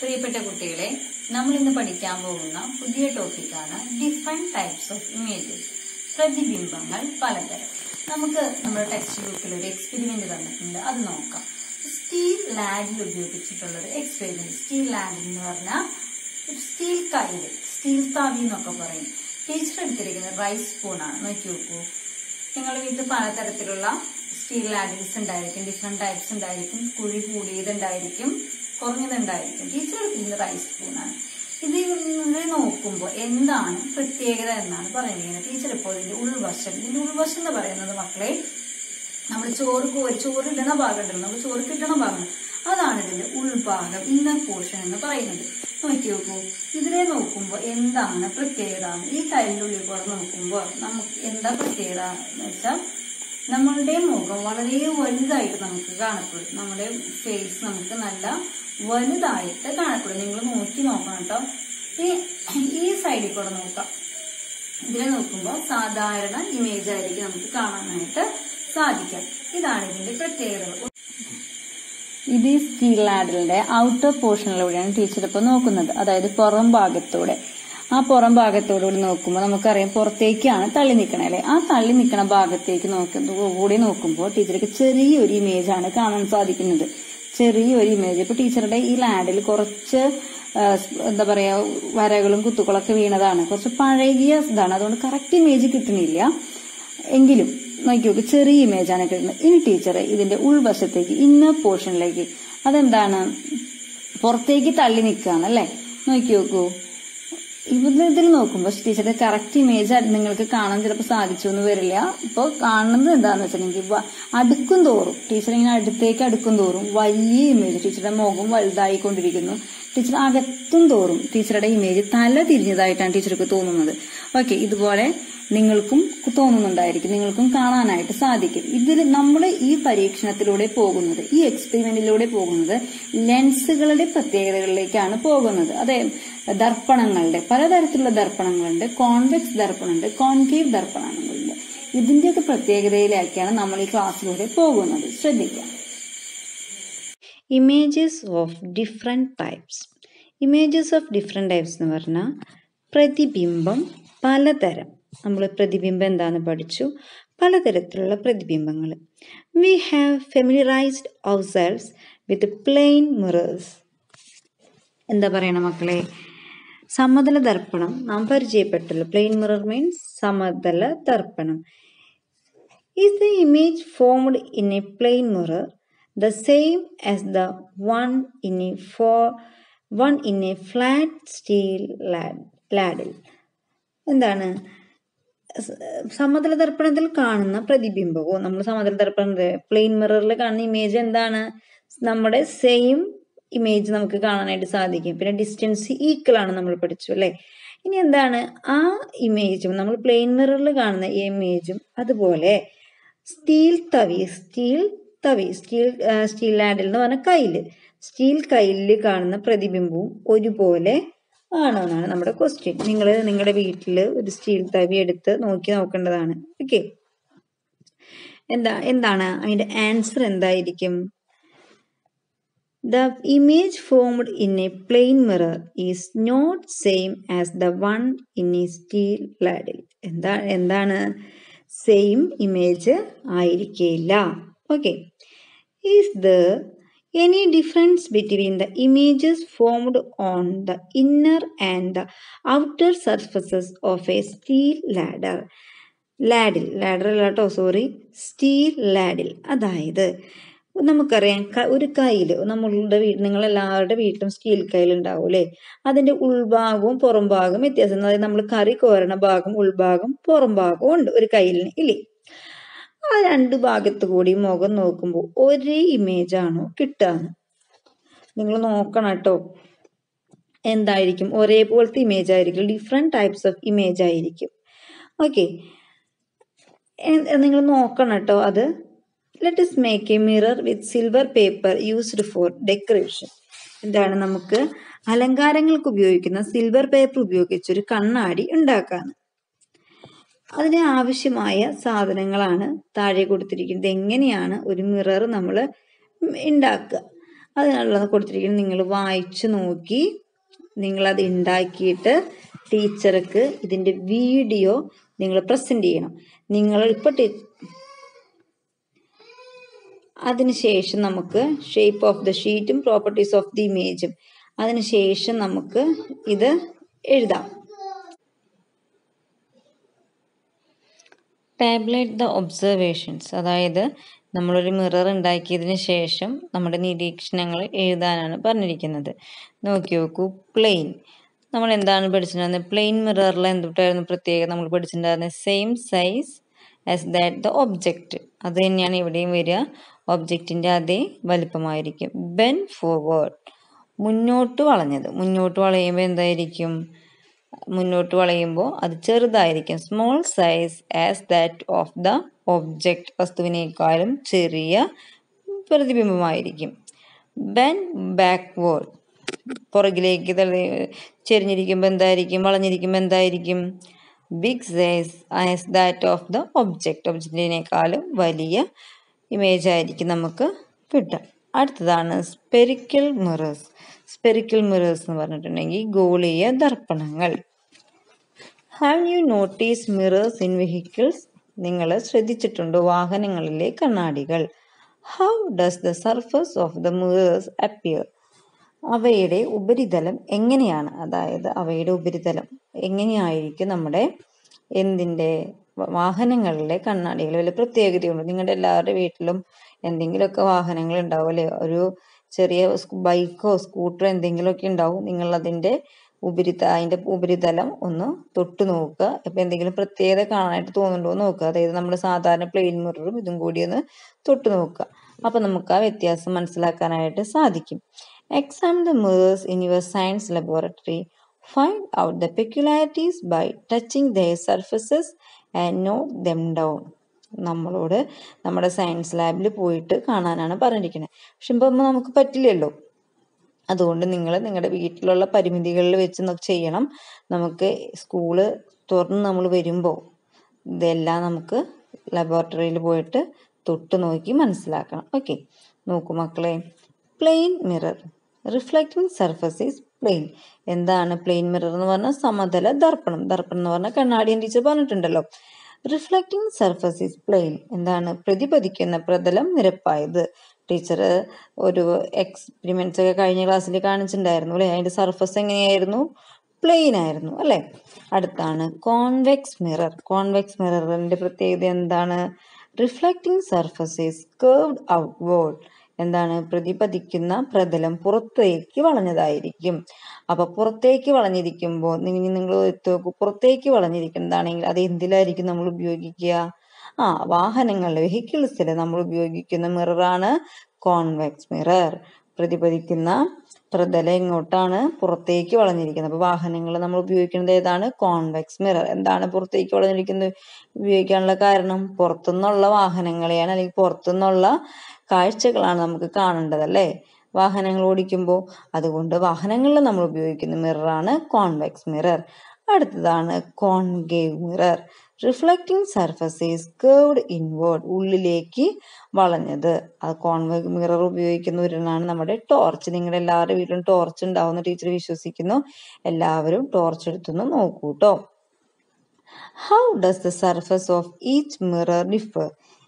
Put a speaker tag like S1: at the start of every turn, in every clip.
S1: പ്രിയപ്പെട്ട കുട്ടികളെ നമ്മൾ ഇന്ന് പഠിക്കാൻ പോകുന്ന പുതിയ ടോപ്പിക്കാണ് ഡിഫറെന്റ് ടൈപ്സ് ഓഫ് ഇമേജസ് പ്രതിബിംബങ്ങൾ പലതരം നമുക്ക് നമ്മുടെ ടെക്സ്റ്റ് ബുക്കിൽ ഒരു എക്സ്പെരിമെന്റ് തന്നിട്ടുണ്ട് അത് നോക്കാം സ്റ്റീൽ ലാഡിൽ ഉപയോഗിച്ചിട്ടുള്ള ഒരു എക്സ്പെരിമെന്റ് സ്റ്റീൽ ലാഡിൽ എന്ന് പറഞ്ഞാൽ സ്റ്റീൽ കയ്യിൽ സ്റ്റീൽ തവി എന്നൊക്കെ പറയും ടീച്ചർ എടുത്തിരിക്കുന്നത് റൈസ് സ്പൂണാണ് നോക്കി നോക്കൂ നിങ്ങളുടെ വീട്ടിൽ പലതരത്തിലുള്ള സ്റ്റീൽ ലാഡിൽസ് ഉണ്ടായിരിക്കും ഡിഫറെന്റ് ടൈപ്സ് ഉണ്ടായിരിക്കും കുഴി കൂടിയതുണ്ടായിരിക്കും കുറഞ്ഞതുണ്ടായിരിക്കും ടീച്ചർ എടുത്തിരുന്നത് റൈസ് സ്പൂണാണ് ഇത് ഇങ്ങനെ നോക്കുമ്പോൾ എന്താണ് പ്രത്യേകത എന്നാണ് പറയുന്നത് ടീച്ചർ ഇപ്പോൾ ഇതിന്റെ ഉൾവശം ഇതിന്റെ ഉൾവശം എന്ന് പറയുന്നത് മക്കളെ നമ്മൾ ചോറ് കോരി ചോറ് ഇടണ ഭാഗം ഉണ്ടല്ലോ നമുക്ക് ചോറ് കിട്ടണ ഭാഗം അതാണ് ഇതിന്റെ ഉൾഭാഗം ഇന്നർ പോർഷൻ എന്ന് പറയുന്നത് നോക്കി നോക്കൂ ഇതിനെ നോക്കുമ്പോൾ എന്താണ് പ്രത്യേകത ഈ കല്ലിന്റെ ഉള്ളിൽ കൂടെ നോക്കുമ്പോൾ നമുക്ക് എന്താ പ്രത്യേകത എന്ന് വെച്ചാൽ നമ്മളുടെ മുഖം വളരെ വലുതായിട്ട് നമുക്ക് കാണപ്പെടും നമ്മുടെ ഫേസ് നമുക്ക് നല്ല വലുതായിട്ട് കാണപ്പെടും നിങ്ങൾ നോക്കി നോക്കണം കേട്ടോ ഈ ഈ സൈഡിൽ കൂടെ നോക്കാം ഇതിനെ നോക്കുമ്പോൾ സാധാരണ ഇമേജ് ആയിരിക്കും നമുക്ക് കാണാനായിട്ട് സാധിക്കാം ഇതാണ് ഇതിന്റെ പ്രത്യേകതകൾ ഇത് ഈ സ്റ്റീൽ ലാഡലിന്റെ ഔട്ടർ പോർഷനിലൂടെയാണ് ടീച്ചർ ഇപ്പോൾ നോക്കുന്നത് അതായത് പുറം ഭാഗത്തൂടെ ആ പുറം ഭാഗത്തോടുകൂടി നോക്കുമ്പോൾ നമുക്കറിയാം പുറത്തേക്കാണ് തള്ളി നിൽക്കണേ അല്ലെ ആ തള്ളി നിൽക്കുന്ന ഭാഗത്തേക്ക് നോക്കുന്ന കൂടി നോക്കുമ്പോൾ ടീച്ചർക്ക് ചെറിയൊരു ഇമേജ് ആണ് കാണാൻ സാധിക്കുന്നത് ചെറിയൊരു ഇമേജ് ഇപ്പൊ ടീച്ചറുടെ ഈ ലാഡിൽ കുറച്ച് ആ, എന്താ പറയാ വരകളും കുത്തുകളൊക്കെ വീണതാണ് കുറച്ച് പഴകിയ ഇതാണ് അതുകൊണ്ട് കറക്റ്റ് ഇമേജ് കിട്ടുന്നില്ല എങ്കിലും നോക്കി നോക്ക് ചെറിയ ഇമേജ് ആണ് കിട്ടുന്നത് ഇനി ടീച്ചർ ഇതിന്റെ ഉൾവശത്തേക്ക് ഇന്നർ പോർഷനിലേക്ക് അതെന്താണ് പുറത്തേക്ക് തള്ളി നിൽക്കുകയാണ് അല്ലെ നോക്കി നോക്കൂ ഇവിടെ ഇതിൽ നോക്കുമ്പോൾ ടീച്ചറുടെ കറക്റ്റ് ഇമേജ് നിങ്ങൾക്ക് കാണാൻ ചിലപ്പോൾ സാധിച്ചു എന്ന് വരില്ല ഇപ്പോൾ കാണുന്നത് എന്താണെന്ന് വെച്ചിട്ടുണ്ടെങ്കിൽ വ- അടുക്കും തോറും ടീച്ചർ ഇങ്ങനെ അടുത്തേക്ക് അടുക്കും തോറും വലിയ ഇമേജ് ടീച്ചറുടെ മുഖം വലുതായിക്കൊണ്ടിരിക്കുന്നു ടീച്ചർ അകത്തും തോറും ടീച്ചറുടെ ഇമേജ് തല തിരിഞ്ഞതായിട്ടാണ് ടീച്ചർക്ക് തോന്നുന്നത് ഓക്കെ ഇതുപോലെ നിങ്ങൾക്കും തോന്നുന്നുണ്ടായിരിക്കും നിങ്ങൾക്കും കാണാനായിട്ട് സാധിക്കും ഇതിൽ നമ്മൾ ഈ പരീക്ഷണത്തിലൂടെ പോകുന്നത് ഈ എക്സ്പെരിമെന്റിലൂടെ പോകുന്നത് ലെൻസുകളുടെ പ്രത്യേകതകളിലേക്കാണ് പോകുന്നത് അതെ ദർപ്പണങ്ങളുടെ പലതരത്തിലുള്ള ദർപ്പണങ്ങളുണ്ട് കോൺവെക്സ് ദർപ്പണമുണ്ട് കോൺകേവ് ദർപ്പണങ്ങളുണ്ട് ഇതിന്റെയൊക്കെ പ്രത്യേകതയിലേക്കാണ് നമ്മൾ ഈ ക്ലാസ്സിലൂടെ പോകുന്നത് ശ്രദ്ധിക്കാം
S2: images of different types images of different types എന്ന് പറഞ്ഞാൽ പ്രതിബിംബം പലതരം നമ്മൾ പ്രതിബിംബം എന്താണെന്ന് പഠിച്ചു പലതരത്തിലുള്ള പ്രതിബിംബങ്ങൾ we have familiarised ourselves with plane mirrors എന്താ പറയണ മക്കളെ സമതല ദർപ്പണം നാം പരിചയപ്പെട്ടല്ലോ പ്ലെയിൻ മിറർ മീൻസ് സമതല ദർപ്പണം Is the image formed in a plane mirror the same as the one in a for one in a flat steel lad, ladle? എന്താണ് സ- സമതല ദർപ്പണത്തിൽ കാണുന്ന പ്രതിബിംബവും നമ്മൾ സമതല ദർപ്പണം പ്ലെയിൻ മിററിൽ കാണുന്ന ഇമേജ് എന്താണ് നമ്മുടെ സെയിം ഇമേജ് നമുക്ക് കാണാനായിട്ട് സാധിക്കും പിന്നെ ഡിസ്റ്റൻസ് ഈക്വൽ ആണ് നമ്മൾ പഠിച്ചു അല്ലെ ഇനി എന്താണ് ആ ഇമേജും നമ്മൾ പ്ലെയിൻ മിററിൽ കാണുന്ന ഈ ഇമേജും അതുപോലെ സ്റ്റീൽ തവി സ്റ്റീൽ തവി സ്റ്റീൽ സ്റ്റീൽ ലാഡിൽ എന്ന് പറഞ്ഞ കയ്യിൽ സ്റ്റീൽ കയ്യിൽ കാണുന്ന പ്രതിബിംബവും ഒരുപോലെ ആണോ എന്നാണ് നമ്മുടെ ക്വസ്റ്റ്യൻ നിങ്ങൾ നിങ്ങളുടെ വീട്ടിൽ ഒരു സ്റ്റീൽ തവി എടുത്ത് നോക്കി നോക്കേണ്ടതാണ് ഓക്കെ എന്താ എന്താണ് അതിന്റെ ആൻസർ എന്തായിരിക്കും The image formed in a plane mirror is not same as the one in a steel ladle. എന്താ എന്താണ് സെയിം ഇമേജ് ആയിരിക്കില്ല okay is the any difference between the images formed on the inner and the outer surfaces of a steel ladder ladle ladder അല്ല കേട്ടോ sorry steel ladle അതായത് നമുക്കറിയാം ക- ഒരു കയ്യിൽ നമ്മളുടെ വീട് നിങ്ങളെല്ലാവരുടെ വീട്ടിലും സ്റ്റീൽ കയ്യിൽ ഉണ്ടാവും അല്ലേ അതിന്റെ ഉൾഭാഗവും പുറം ഭാഗവും വ്യത്യാസം അതായത് നമ്മൾ കറി കോരണ ഭാഗം ഉൾഭാഗം പുറം ഭാഗവും ഉണ്ട് ഒരു കയ്യിലിന് ഇല്ലേ ആ രണ്ട് ഭാഗത്ത് കൂടി മുഖം നോക്കുമ്പോൾ ഒരേ ഇമേജ് ആണോ കിട്ടുകയെന്ന് നിങ്ങൾ നോക്കണം കേട്ടോ എന്തായിരിക്കും ഒരേപോലത്തെ ഇമേജ് ആയിരിക്കും ഡിഫറെന്റ് ടൈപ്സ് ഓഫ് ഇമേജ് ആയിരിക്കും ഓക്കെ നിങ്ങൾ നോക്കണം കേട്ടോ അത് let us make a mirror with silver paper used for decoration എന്താണ് നമുക്ക് അലങ്കാരങ്ങൾക്ക് ഉപയോഗിക്കുന്ന സിൽവർ പേപ്പർ ഉപയോഗിച്ച് ഒരു കണ്ണാടി ഉണ്ടാക്കാന്ന് അതിന് ആവശ്യമായ സാധനങ്ങളാണ് താഴെ കൊടുത്തിരിക്കുന്നത് എങ്ങനെയാണ് ഒരു മിറർ നമ്മൾ ഉണ്ടാക്കുക അതിനുള്ളത് കൊടുത്തിരിക്കുന്നത് നിങ്ങൾ വായിച്ചു നോക്കി നിങ്ങളത് ഉണ്ടാക്കിയിട്ട് ടീച്ചർക്ക് ഇതിൻ്റെ വീഡിയോ നിങ്ങൾ പ്രസൻറ്റ് ചെയ്യണം നിങ്ങൾ ഇപ്പോൾ ടീ അതിനുശേഷം നമുക്ക് ഷേപ്പ് ഓഫ് ദ ഷീറ്റും പ്രോപ്പർട്ടീസ് ഓഫ് ദി ഇമേജും അതിനുശേഷം നമുക്ക് ഇത് എഴുതാം ടാബ്ലേറ്റ് ദ ഒബ്സർവേഷൻസ് അതായത് നമ്മളൊരു മിറർ ഉണ്ടാക്കിയതിന് ശേഷം നമ്മുടെ നിരീക്ഷണങ്ങൾ എഴുതാനാണ് പറഞ്ഞിരിക്കുന്നത് നോക്കി നോക്കൂ പ്ലെയിൻ നമ്മൾ എന്താണ് പഠിച്ചിട്ടുണ്ടായിരുന്നത് പ്ലെയിൻ മിററിൽ എന്തുട്ടായിരുന്നു പ്രത്യേകത നമ്മൾ പഠിച്ചിട്ടുണ്ടായിരുന്നത് same size as that the object അത് തന്നെയാണ് ഇവിടെയും വരിക ഒബ്ജക്റ്റിൻ്റെ അതേ വലിപ്പമായിരിക്കും ബെൻ ഫോർവേഡ് മുന്നോട്ട് വളഞ്ഞത് മുന്നോട്ട് വളയുമ്പോൾ എന്തായിരിക്കും മുന്നോട്ട് വളയുമ്പോൾ അത് ചെറുതായിരിക്കും small size as that of the object വസ്തുവിനേക്കാളും ചെറിയ പ്രതിബിംബമായിരിക്കും ബെൻ ബാക്ക്വേർഡ് പുറകിലേക്ക് തള്ളി ചെരിഞ്ഞിരിക്കുമ്പോൾ എന്തായിരിക്കും വളഞ്ഞിരിക്കുമ്പോൾ എന്തായിരിക്കും big size as that of the object ഒബ്ജക്റ്റിനേക്കാളും വലിയ ഇമേജ് ആയിരിക്കും നമുക്ക് കിട്ടുക അടുത്തതാണ് സ്പെരിക്കൽ മിറേഴ്സ് സ്പെരിക്കൽ മിറേഴ്സ് എന്ന് പറഞ്ഞിട്ടുണ്ടെങ്കിൽ ഗോളീയ ദർപ്പണങ്ങൾ have you notice mirrors in vehicles നിങ്ങൾ ശ്രദ്ധിച്ചിട്ടുണ്ടോ വാഹനങ്ങളിലെ കണ്ണാടികൾ how does the surface of the mirrors appear അവയുടെ ഉപരിതലം എങ്ങനെയാണ് അതായത് അവയുടെ ഉപരിതലം എങ്ങനെയായിരിക്കും നമ്മുടെ എന്തിൻ്റെ വാഹനങ്ങളിലെ കണ്ണാടികൾ വല്ല പ്രത്യേകതയുണ്ട് നിങ്ങളുടെ എല്ലാവരുടെ വീട്ടിലും എന്തെങ്കിലുമൊക്കെ വാഹനങ്ങൾ ഉണ്ടാവും അല്ലേ ഒരു ചെറിയ ബൈക്കോ സ്കൂട്ടറോ എന്തെങ്കിലുമൊക്കെ ഉണ്ടാവും നിങ്ങൾ അതിൻ്റെ ഉപരിത അതിൻ്റെ ഉപരിതലം ഒന്ന് തൊട്ട് നോക്കുക ഇപ്പം എന്തെങ്കിലും പ്രത്യേകത കാണാനായിട്ട് തോന്നുന്നുണ്ടോ എന്ന് നോക്കുക അതായത് നമ്മുടെ സാധാരണ പ്ലെയിൻ മിററും ഇതും കൂടി ഒന്ന് തൊട്ട് നോക്കുക അപ്പം നമുക്ക് ആ വ്യത്യാസം മനസ്സിലാക്കാനായിട്ട് സാധിക്കും exam the mirrors in your science laboratory find out the peculiarities by touching the surfaces and note them down നമ്മളോട് നമ്മുടെ സയൻസ് ലാബിൽ പോയിട്ട് കാണാനാണ് പറഞ്ഞിരിക്കുന്നത് പക്ഷെ ഇപ്പം നമുക്ക് പറ്റില്ലല്ലോ അതുകൊണ്ട് നിങ്ങൾ നിങ്ങളുടെ വീട്ടിലുള്ള പരിമിതികളിൽ വെച്ച് നോ- ചെയ്യണം നമുക്ക് സ്കൂള് തുറന്ന് നമ്മൾ വരുമ്പോൾ ഇതെല്ലാം നമുക്ക് ലബോറട്ടറിയിൽ പോയിട്ട് തൊട്ട് നോക്കി മനസ്സിലാക്കണം ഓക്കെ നോക്കൂ മക്കളെ plane mirror reflecting surface is plane എന്താണ് പ്ലെയിൻ മിറർ എന്ന് പറഞ്ഞാൽ സമതല ദർപ്പണം ദർപ്പണം എന്ന് പറഞ്ഞാൽ കണ്ണാടിയൻ ടീച്ചർ പറഞ്ഞിട്ടുണ്ടല്ലോ റിഫ്ലക്റ്റിംഗ് സർഫസ് ഈസ് പ്ലെയിൻ എന്താണ് പ്രതിപതിക്കുന്ന പ്രതലം നിരപ്പായത് ടീച്ചർ ഒരു എക്സ്പെരിമെന്റ്സ് ഒക്കെ കഴിഞ്ഞ ക്ലാസ്സിൽ കാണിച്ചിട്ടുണ്ടായിരുന്നു അല്ലെ അതിന്റെ സർഫസ് എങ്ങനെയായിരുന്നു പ്ലെയിൻ ആയിരുന്നു അല്ലെ അടുത്താണ് കോൺവെക്സ് മിറർ കോൺവെക്സ് മിററിന്റെ പ്രത്യേകത എന്താണ് reflecting surface is curved outward എന്താണ് പ്രതിപതിക്കുന്ന പ്രതലം പുറത്തേക്ക് വളഞ്ഞതായിരിക്കും അപ്പൊ പുറത്തേക്ക് വളഞ്ഞിരിക്കുമ്പോൾ നിങ്ങൾ നിങ്ങൾ നോക്കൂ പുറത്തേക്ക് വളഞ്ഞിരിക്കുന്നതാണെങ്കിൽ അത് എന്തിലായിരിക്കും നമ്മൾ ഉപയോഗിക്കുക ആ വാഹനങ്ങളിലെ വെഹിക്കിൾസിൽ നമ്മൾ ഉപയോഗിക്കുന്ന മിററാണ് കോൺവെക്സ് മിറർ പ്രതിപതിക്കുന്ന പ്രതലം എങ്ങോട്ടാണ് പുറത്തേക്ക് വളഞ്ഞിരിക്കുന്നത് അപ്പൊ വാഹനങ്ങൾ നമ്മൾ ഉപയോഗിക്കുന്നത് ഏതാണ് കോൺവെക്സ് മിറർ എന്താണ് പുറത്തേക്ക് വളഞ്ഞിരിക്കുന്നത് ഉപയോഗിക്കാനുള്ള കാരണം പുറത്തുനിന്നുള്ള വാഹനങ്ങളെയാണ് അല്ലെങ്കിൽ പുറത്തുനിന്നുള്ള കാഴ്ചകളാണ് നമുക്ക് കാണേണ്ടത് അല്ലേ വാഹനങ്ങൾ ഓടിക്കുമ്പോൾ അതുകൊണ്ട് വാഹനങ്ങളിൽ നമ്മൾ ഉപയോഗിക്കുന്ന മിററാണ് കോൺവെക്സ് മിറർ അടുത്തതാണ് concave mirror reflecting surface is curved inward ഉള്ളിലേക്ക് വളഞ്ഞത് അത് കോൺവെക് മിറർ ഉപയോഗിക്കുന്നവരാണ് നമ്മുടെ ടോർച്ച് നിങ്ങളുടെ എല്ലാവരുടെ വീട്ടിലും ടോർച്ച് ഉണ്ടാവുന്ന ടീച്ചർ വിശ്വസിക്കുന്നു എല്ലാവരും ടോർച്ച് എടുത്തൊന്ന് നോക്കൂ കേട്ടോ how does the surface of each mirror differ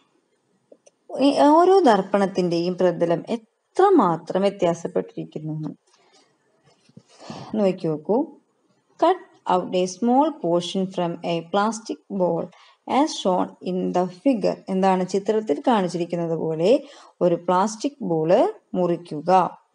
S2: ഓരോ ദർപ്പണത്തിന്റെയും പ്രതലം എത്രമാത്രം വ്യത്യാസപ്പെട്ടിരിക്കുന്നു എന്ന്. നോക്കി നോക്കൂ cut out a small portion from a plastic ball as shown in the figure എന്താണ് ചിത്രത്തിൽ കാണിച്ചിരിക്കുന്നത് പോലെ ഒരു പ്ലാസ്റ്റിക് ബോള് മുറിക്കുക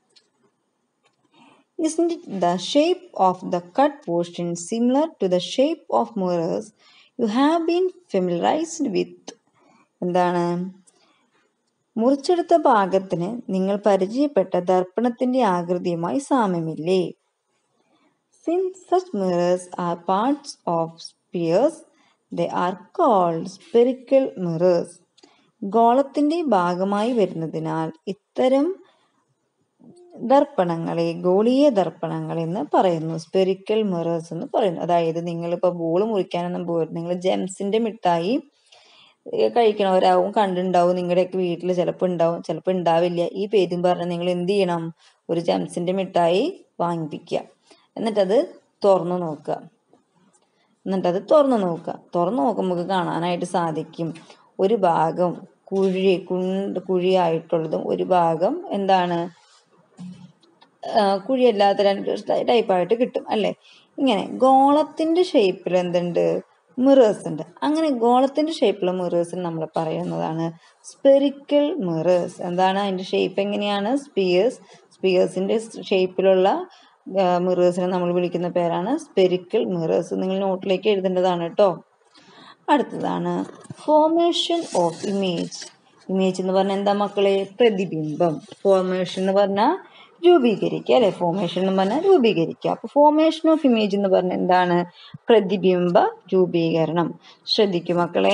S2: Isn't it the shape of the cut portion similar to the shape of mirrors you have been familiarized with? എന്താണ് മുറിച്ചെടുത്ത ഭാഗത്തിന് നിങ്ങൾ പരിചയപ്പെട്ട ദർപ്പണത്തിന്റെ ആകൃതിയുമായി സാമ്യമില്ലേ Since such mirrors are parts of spheres, they are called spherical mirrors. ഗോളത്തിന്റെ ഭാഗമായി വരുന്നതിനാൽ ഇത്തരം ദർപ്പണങ്ങളെ ഗോളീയ ദർപ്പണങ്ങൾ എന്ന് പറയുന്നു സ്പെറിക്കൽ മിറേഴ്സ് എന്ന് പറയുന്നു അതായത് നിങ്ങൾ ഇപ്പോൾ ബോൾ മുറിക്കാനൊന്നും പോയിരുന്നു നിങ്ങൾ ജെംസിന്റെ മിഠായി ഏഹ് കഴിക്കണവരാവും കണ്ടിട്ടുണ്ടാവും നിങ്ങളുടെയൊക്കെ വീട്ടിൽ ചിലപ്പോൾ ഉണ്ടാവും ചിലപ്പോൾ ഉണ്ടാവില്ല ഈ പേരും പറഞ്ഞ് നിങ്ങൾ എന്ത് ചെയ്യണം ഒരു ജംസിന്റെ മിഠായി വാങ്ങിപ്പിക്കുക എന്നിട്ടത് തുറന്നു നോക്കുക എന്നിട്ടത് തുറന്നു നോക്കുക തുറന്നു നോക്കുമ്പോൾ നമുക്ക് കാണാനായിട്ട് സാധിക്കും ഒരു ഭാഗം കുഴി കുണ്ട് കുഴിയായിട്ടുള്ളതും ഒരു ഭാഗം എന്താണ് ആ, കുഴിയല്ലാത്ത രണ്ട് ടൈപ്പായിട്ട് കിട്ടും അല്ലേ ഇങ്ങനെ ഗോളത്തിന്റെ ഷേപ്പിൽ എന്തുണ്ട് മിറേഴ്സ് ഉണ്ട് അങ്ങനെ ഗോളത്തിന്റെ ഷേപ്പിലുള്ള മിറേഴ്സിന് നമ്മൾ പറയുന്നതാണ് സ്പെറിക്കൽ മിറേഴ്സ് എന്താണ് അതിന്റെ ഷേപ്പ് എങ്ങനെയാണ് സ്പിയേഴ്സ് സ്പിയേഴ്സിന്റെ ഷേപ്പിലുള്ള മിറേഴ്സിനെ നമ്മൾ വിളിക്കുന്ന പേരാണ് സ്പെറിക്കൽ മിറേഴ്സ് നിങ്ങൾ നോട്ടിലേക്ക് എഴുതേണ്ടതാണ് കേട്ടോ അടുത്തതാണ് ഫോർമേഷൻ ഓഫ് ഇമേജ് ഇമേജ് എന്ന് പറഞ്ഞാൽ എന്താ മക്കളെ പ്രതിബിംബം ഫോർമേഷൻ എന്ന് പറഞ്ഞാൽ രൂപീകരിക്കുക അല്ലെ ഫോർമേഷൻ എന്ന് പറഞ്ഞാൽ രൂപീകരിക്കുക അപ്പൊ ഫോർമേഷൻ ഓഫ് ഇമേജ് എന്ന് പറഞ്ഞാൽ എന്താണ് പ്രതിബിംബ രൂപീകരണം ശ്രദ്ധിക്കൂ മക്കളെ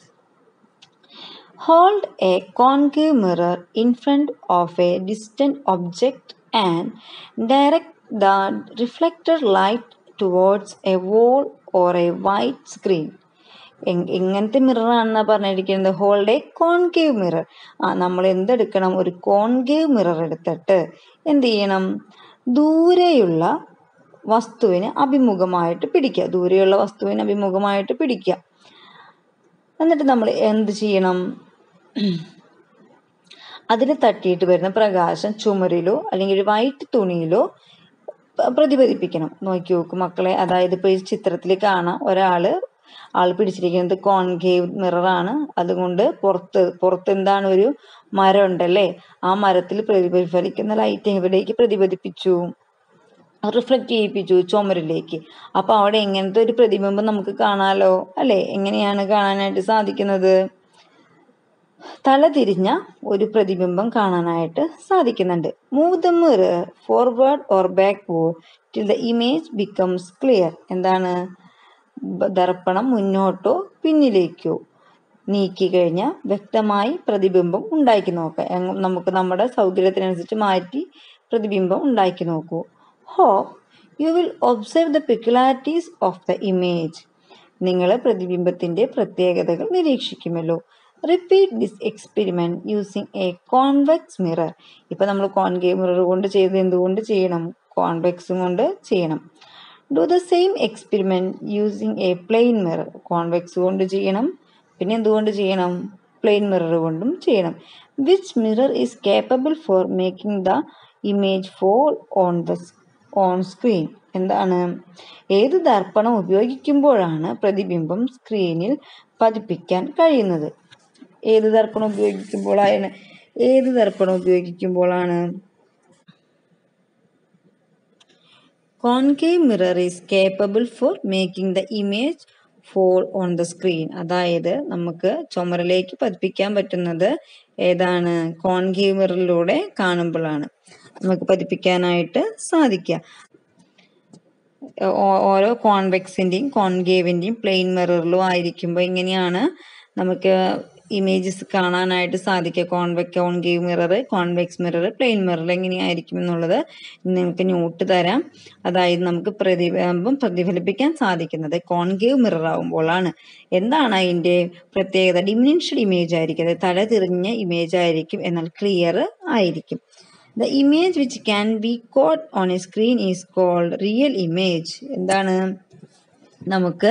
S2: Hold a concave mirror in front of a distant object and direct the reflected light towards a wall or a white screen. എങ്- എങ്ങനത്തെ മിറർ ആണെന്നാ പറഞ്ഞിരിക്കുന്നത് ഹോൾഡ് എ കോൺകേവ് മിറർ ആ നമ്മൾ എന്തെടുക്കണം ഒരു കോൺകേവ് മിറർ എടുത്തിട്ട് എന്ത് ചെയ്യണം ദൂരെയുള്ള വസ്തുവിന് അഭിമുഖമായിട്ട് പിടിക്കുക ദൂരെയുള്ള വസ്തുവിന് അഭിമുഖമായിട്ട് പിടിക്കുക എന്നിട്ട് നമ്മൾ എന്ത് ചെയ്യണം അതിന് തട്ടിയിട്ട് വരുന്ന പ്രകാശം ചുമരിലോ അല്ലെങ്കിൽ ഒരു വൈറ്റ് തുണിയിലോ പ- പ്രതിഫലിപ്പിക്കണം നോക്കി നോക്കും മക്കളെ അതായത് ഇപ്പൊ ഈ ചിത്രത്തിൽ കാണാം ഒരാള് ആൾ പിടിച്ചിരിക്കുന്നത് കോൺകേവ് മിററാണ് അതുകൊണ്ട് പുറത്ത് പുറത്ത് എന്താണ് ഒരു മരം ഉണ്ടല്ലേ ആ മരത്തിൽ പ്രതിഫലിക്കുന്ന ലൈറ്റ് എവിടേക്ക് പ്രതിഫലിപ്പിച്ചു റിഫ്ലക്ട് ചെയ്യിപ്പിച്ചു ചുമരിലേക്ക് അപ്പൊ അവിടെ എങ്ങനത്തെ ഒരു പ്രതിബിംബം നമുക്ക് കാണാലോ അല്ലെ എങ്ങനെയാണ് കാണാനായിട്ട് സാധിക്കുന്നത് തല തിരിഞ്ഞ ഒരു പ്രതിബിംബം കാണാനായിട്ട് സാധിക്കുന്നുണ്ട് move the mirror forward or backward till the image becomes clear എന്താണ് ബ- ദർപ്പണം മുന്നോട്ടോ പിന്നിലേക്കോ നീക്കി കഴിഞ്ഞാൽ വ്യക്തമായി പ്രതിബിംബം ഉണ്ടാക്കി നോക്കാം എങ്ങ- നമുക്ക് നമ്മുടെ സൗകര്യത്തിനനുസരിച്ച് മാറ്റി പ്രതിബിംബം ഉണ്ടാക്കി നോക്കൂ how you will observe the peculiarities of the image നിങ്ങൾ പ്രതിബിംബത്തിന്റെ പ്രത്യേകതകൾ നിരീക്ഷിക്കുമല്ലോ repeat this experiment using a convex mirror ഇപ്പൊ നമ്മൾ കോൺകേവ് മിറർ കൊണ്ട് ചെയ്ത് എന്തുകൊണ്ട് ചെയ്യണം കോൺവെക്സും കൊണ്ട് ചെയ്യണം do the same experiment using a plain mirror convex കൊണ്ട് ചെയ്യണം പിന്നെ എന്തുകൊണ്ട് ചെയ്യണം പ്ലെയിൻ മിറർ കൊണ്ടും ചെയ്യണം which mirror is capable for making the image fall on the on screen എന്താണ് ഏത് ദർപ്പണം ഉപയോഗിക്കുമ്പോഴാണ് പ്രതിബിംബം സ്ക്രീനിൽ പതിപ്പിക്കാൻ കഴിയുന്നത് ഏത് ദർപ്പണം ഉപയോഗിക്കുമ്പോഴാണ് ഏത് ദർപ്പണം ഉപയോഗിക്കുമ്പോഴാണ് concave mirror is capable for making the image fall on the screen അതായത് നമുക്ക് ചുമരിലേക്ക് പതിപ്പിക്കാൻ പറ്റുന്നത് ഏതാണ് കോൺകേവ് മിററിലൂടെ കാണുമ്പോഴാണ് നമുക്ക് പതിപ്പിക്കാനായിട്ട് സാധിക്കുക ഓ- ഓരോ കോൺവെക്സിന്റെയും കോൺകേവിന്റെയും പ്ലെയിൻ മിററിലും ആയിരിക്കുമ്പോൾ ഇങ്ങനെയാണ് നമുക്ക് ഇമേജസ് കാണാനായിട്ട് സാധിക്കുക convex concave mirror convex mirror plane mirror എങ്ങനെയായിരിക്കും എന്നുള്ളത് നിങ്ങൾക്ക് നോട്ട് തരാം അതായത് നമുക്ക് പ്രതിബിംബം പ്രതിഫലിപ്പിക്കാൻ സാധിക്കുന്നത് കോൺകേവ് മിറർ ആകുമ്പോഴാണ് എന്താണ് അതിന്റെ പ്രത്യേകത ഡിമിനിഷ്ഡ് ഇമേജ് ആയിരിക്കും അതായത് തല തിരിഞ്ഞ ഇമേജ് ആയിരിക്കും എന്നാൽ ക്ലിയർ ആയിരിക്കും the image which can be caught on a screen is called real image എന്താണ് നമുക്ക്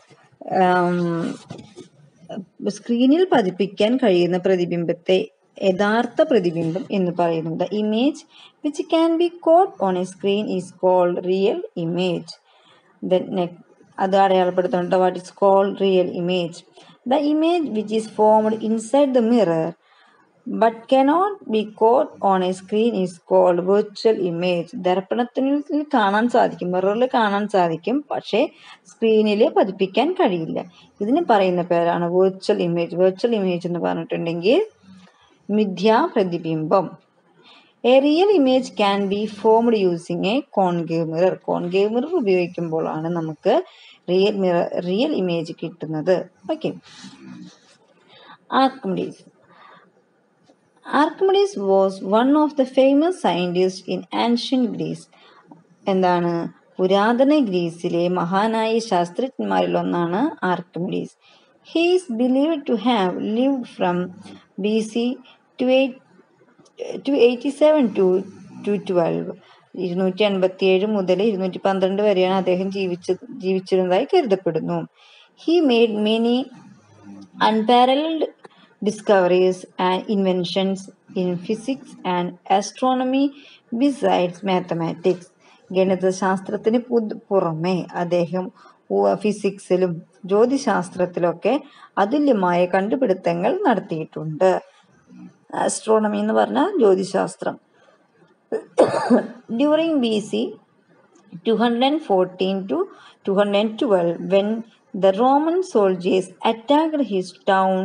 S2: സ്ക്രീനിൽ പതിപ്പിക്കാൻ കഴിയുന്ന പ്രതിബിംബത്തെ യഥാർത്ഥ പ്രതിബിംബം എന്ന് പറയുന്നു the image which can be caught on a screen is called real image അത് അടയാളപ്പെടുത്തുന്നുണ്ട് what is called real image the image which is formed inside the mirror but cannot be caught on a screen is called virtual image ദർപ്പണത്തിൽ കാണാൻ സാധിക്കും മിററിൽ കാണാൻ സാധിക്കും പക്ഷേ സ്ക്രീനിൽ പതിപ്പിക്കാൻ കഴിയില്ല ഇതിന് പറയുന്ന പേരാണ് വെർച്വൽ ഇമേജ് വെർച്വൽ ഇമേജ് എന്ന് പറഞ്ഞിട്ടുണ്ടെങ്കിൽ മിഥ്യാ പ്രതിബിംബം a real image can be formed using a concave mirror concave mirror ഉപയോഗിക്കുമ്പോഴാണ് നമുക്ക് റിയൽ മിറർ റിയൽ ഇമേജ് കിട്ടുന്നത് okay Archimedes Archimedes was one of the famous scientist in ancient Greece എന്താണ് പുരാതന ഗ്രീസിലെ മഹാനായ ശാസ്ത്രജ്ഞന്മാരിൽ ഒന്നാണ് Archimedes He is believed to have lived from BC to, eight, to 87 to, to 12. ഇരുന്നൂറ്റി അൻപത്തി ഏഴ് മുതൽ ഇരുന്നൂറ്റി പന്ത്രണ്ട് വരെയാണ് അദ്ദേഹം ജീവിച്ച ജീവിച്ചിരുന്നതായി കരുതപ്പെടുന്നു he made many unparalleled discoveries and inventions in physics and astronomy besides mathematics. ഗണിതശാസ്ത്രത്തിന് പുത് പുറമെ അദ്ദേഹം ഉ- ഫിസിക്സിലും ജ്യോതിശാസ്ത്രത്തിലൊക്കെ അതുല്യമായ കണ്ടുപിടുത്തങ്ങൾ നടത്തിയിട്ടുണ്ട് ആസ്ട്രോണമി എന്ന് പറഞ്ഞാൽ ജ്യോതിശാസ്ത്രം during B C 214 to 212 when the Roman soldiers attacked his town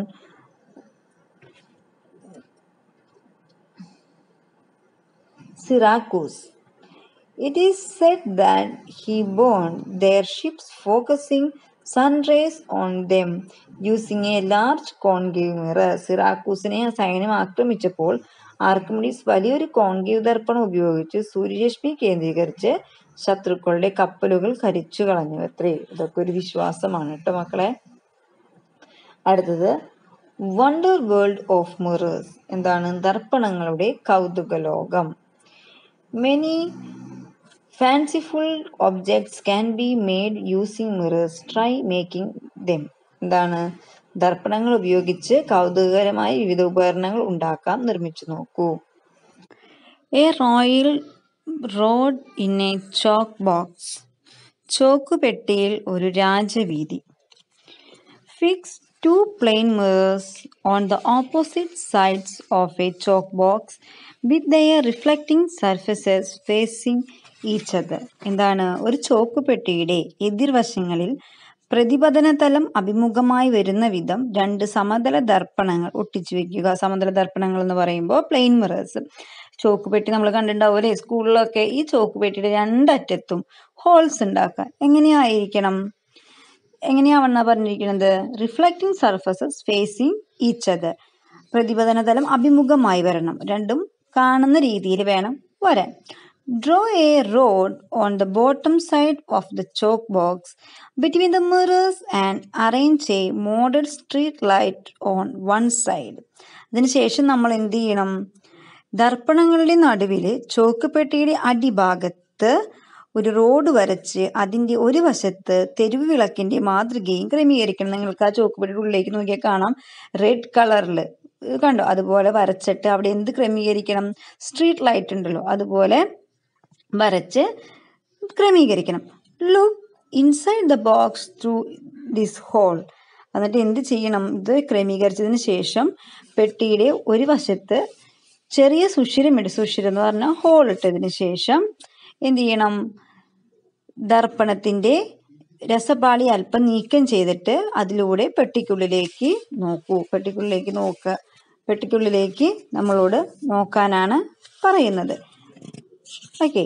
S2: Syracuse. It is said that he burned their ships focusing sun rays on them using a large concave mirror. സിറാക്കൂസിനെ ആ സൈന്യം ആക്രമിച്ചപ്പോൾ Archimedes വലിയൊരു concave ദർപ്പണം ഉപയോഗിച്ച് സൂര്യരശ്മി കേന്ദ്രീകരിച്ച് ശത്രുക്കളുടെ കപ്പലുകൾ കരിച്ചു കളഞ്ഞു അത്രേ ഇതൊക്കെ ഒരു വിശ്വാസമാണ് കേട്ടോ മക്കളെ അടുത്തത് വണ്ടർ വേൾഡ് ഓഫ് മിറേഴ്സ് എന്താണ് ദർപ്പണങ്ങളുടെ കൗതുക ലോകം many fanciful objects can be made using mirrors try making them എന്താണ് ദർപ്പണങ്ങൾ ഉപയോഗിച്ച് കൗതുകകരമായ വിവിധ ഉപകരണങ്ങൾ ഉണ്ടാക്കാം നിർമ്മിച്ചു നോക്കൂ a royal road in a chalk box chalk പെട്ടിയിൽ ഒരു രാജവീതി fix two plane mirrors on the opposite sides of a chalk box with their reflecting surfaces facing each other എന്താണ് ഒരു ചോക്ക് പെട്ടിയുടെ എതിർവശങ്ങളിൽ പ്രതിപതന തലം അഭിമുഖമായി വരുന്ന വിധം രണ്ട് സമതല ദർപ്പണങ്ങൾ ഒട്ടിച്ചു വെക്കുക സമതല ദർപ്പണങ്ങൾ എന്ന് പറയുമ്പോൾ പ്ലെയിൻ മിറേഴ്സ് ചോക്ക് പെട്ടി നമ്മൾ കണ്ടിട്ടുണ്ടാവില്ലേ സ്കൂളിലൊക്കെ ഈ ചോക്ക് പെട്ടിയുടെ രണ്ടറ്റത്തും ഹോൾസ് ഉണ്ടാക്കുക എങ്ങനെയായിരിക്കണം എങ്ങനെയാവണ്ണ പറഞ്ഞിരിക്കുന്നത് reflecting surfaces facing each other പ്രതിപതന തലം അഭിമുഖമായി വരണം രണ്ടും കാണുന്ന രീതിയിൽ വേണം വരാൻ draw a road on the bottom side of the chalk box between the mirrors and arrange a model street light on one side അതിനുശേഷം നമ്മൾ എന്ത് ചെയ്യണം ദർപ്പണങ്ങളുടെ നടുവിൽ ചോക്ക് പെട്ടിയുടെ അടിഭാഗത്ത് ഒരു റോഡ് വരച്ച് അതിന്റെ ഒരു വശത്ത് തെരുവ് വിളക്കിന്റെ മാതൃകയും ക്രമീകരിക്കണം നിങ്ങൾക്ക് ആ ചോക്കുപടിയുടെ ഉള്ളിലേക്ക് നോക്കിയാൽ കാണാം റെഡ് കളറിൽ കണ്ടോ അതുപോലെ വരച്ചിട്ട് അവിടെ എന്ത് ക്രമീകരിക്കണം സ്ട്രീറ്റ് ലൈറ്റ് ഉണ്ടല്ലോ അതുപോലെ വരച്ച് ക്രമീകരിക്കണം look inside the box through this hole എന്നിട്ട് എന്ത് ചെയ്യണം ഇത് ക്രമീകരിച്ചതിന് ശേഷം പെട്ടിയുടെ ഒരു വശത്ത് ചെറിയ സുഷിരമിട് സുഷിരം എന്ന് പറഞ്ഞാൽ ഹോൾ ഇട്ടതിന് ശേഷം എന്ത് ചെയ്യണം ദർപ്പണത്തിന്റെ രസപാളി അല്പം നീക്കം ചെയ്തിട്ട് അതിലൂടെ പെട്ടിക്കുള്ളിലേക്ക് നോക്കൂ പെട്ടിക്കുള്ളിലേക്ക് നോക്കുക പെട്ടിക്കുള്ളിലേക്ക് നമ്മളോട് നോക്കാനാണ് പറയുന്നത് ഓക്കെ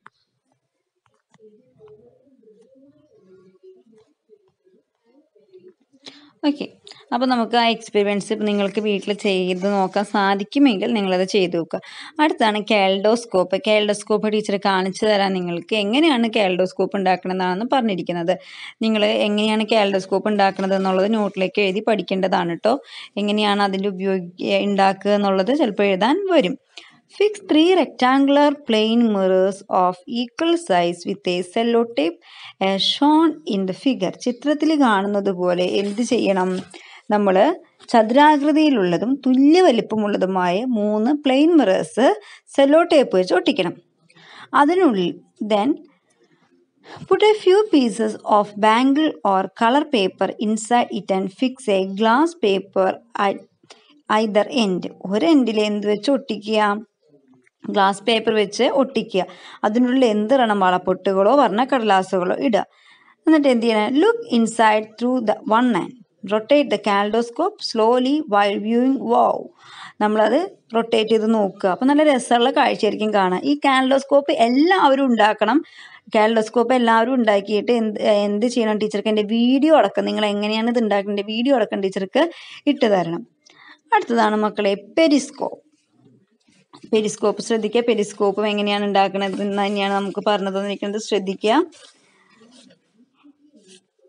S2: ഓക്കെ അപ്പോൾ നമുക്ക് ആ എക്സ്പീരിയൻസ് നിങ്ങൾക്ക് വീട്ടിൽ ചെയ്ത് നോക്കാൻ സാധിക്കുമെങ്കിൽ നിങ്ങളത് ചെയ്തു നോക്കുക അടുത്താണ് കാൽഡോസ്കോപ്പ് കാൽഡോസ്കോപ്പ് ടീച്ചർ കാണിച്ചു തരാൻ നിങ്ങൾക്ക് എങ്ങനെയാണ് കാൽഡോസ്കോപ്പ് ഉണ്ടാക്കണമെന്നാണ് പറഞ്ഞിരിക്കുന്നത് നിങ്ങൾ എങ്ങനെയാണ് കാൽഡോസ്കോപ്പ് ഉണ്ടാക്കുന്നത് എന്നുള്ളത് നോട്ടിലേക്ക് എഴുതി പഠിക്കേണ്ടതാണ് കേട്ടോ എങ്ങനെയാണ് അതിൻ്റെ ഉപയോഗി ഉണ്ടാക്കുക എന്നുള്ളത് ചിലപ്പോൾ എഴുതാൻ വരും fix three rectangular plane mirrors of equal size with a cello tape shown in the figure ചിത്രത്തിൽ കാണുന്നത് പോലെ എന്ത് ചെയ്യണം നമ്മൾ ചതുരാകൃതിയിലുള്ളതും തുല്യ വലിപ്പമുള്ളതുമായ മൂന്ന് പ്ലെയിൻ മിറേഴ്സ് സെല്ലോ ടേപ്പ് വെച്ച് ഒട്ടിക്കണം അതിനുള്ളിൽ then Put a few pieces of bangle or color paper inside it and fix a glass paper at either end. ഒരു എൻഡിൽ എന്ത് വെച്ച് ഒട്ടിക്കുക ഗ്ലാസ് പേപ്പർ വെച്ച് ഒട്ടിക്കുക അതിനുള്ളിൽ എന്തിടണം വളപ്പൊട്ടുകളോ വർണ്ണക്കടലാസുകളോ ഇടുക എന്നിട്ട് എന്ത് ചെയ്യണം look inside through the one and rotate the kaleidoscope slowly while viewing wow നമ്മളത് റൊട്ടേറ്റ് ചെയ്ത് നോക്കുക അപ്പം നല്ല രസമുള്ള കാഴ്ചയായിരിക്കും കാണാൻ ഈ കാൽഡോസ്കോപ്പ് എല്ലാവരും ഉണ്ടാക്കണം കാൽഡോസ്കോപ്പ് എല്ലാവരും ഉണ്ടാക്കിയിട്ട് എന്ത് എന്ത് ചെയ്യണം ടീച്ചർക്ക് എൻ്റെ വീഡിയോ അടക്കം നിങ്ങൾ എങ്ങനെയാണ് ഇത് ഉണ്ടാക്കേണ്ടത് വീഡിയോ അടക്കം ടീച്ചർക്ക് ഇട്ട് തരണം അടുത്തതാണ് മക്കളെ പെരിസ്കോപ്പ് പെരിസ്കോപ്പ് ശ്രദ്ധിക്കുക പെരിസ്കോപ്പും എങ്ങനെയാണ് ഉണ്ടാക്കുന്നത് എന്ന് തന്നെയാണ് നമുക്ക് പറഞ്ഞു തന്നിരിക്കുന്നത് ശ്രദ്ധിക്കുക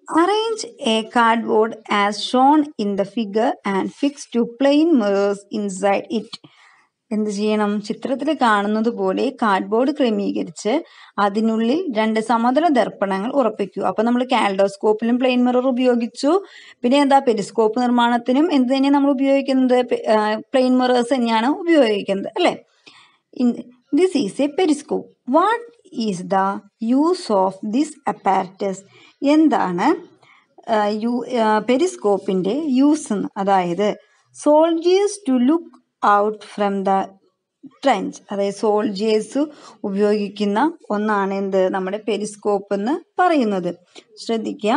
S2: Arrange a cardboard as shown in the figure and fix two plain mirrors inside it. എന്ത് ചെയ്യണം ചിത്രത്തിൽ കാണുന്നത് പോലെ കാർഡ്ബോർഡ് ക്രമീകരിച്ച് അതിനുള്ളിൽ രണ്ട് സമതല ദർപ്പണങ്ങൾ ഉറപ്പിക്കൂ അപ്പൊ നമ്മൾ കാൽഡോസ്കോപ്പിലും പ്ലെയിൻ മിറർ ഉപയോഗിച്ചു പിന്നെ എന്താ പെരിസ്കോപ്പ് നിർമ്മാണത്തിനും എന്ത് തന്നെയാണ് നമ്മൾ ഉപയോഗിക്കുന്നത് പ്ലെയിൻ മിറേഴ്സ് തന്നെയാണ് ഉപയോഗിക്കുന്നത് അല്ലെ this is a periscope what is the use of this apparatus എന്താണ് യു പെരിസ്കോപ്പിന്റെ യൂസ് എന്ന് അതായത് soldiers to look out from the trench അതായത് സോൾജിയേഴ്സ് ഉപയോഗിക്കുന്ന ഒന്നാണ് എന്ത് നമ്മുടെ പെരിസ്കോപ്പ് എന്ന് പറയുന്നത് ശ്രദ്ധിക്കുക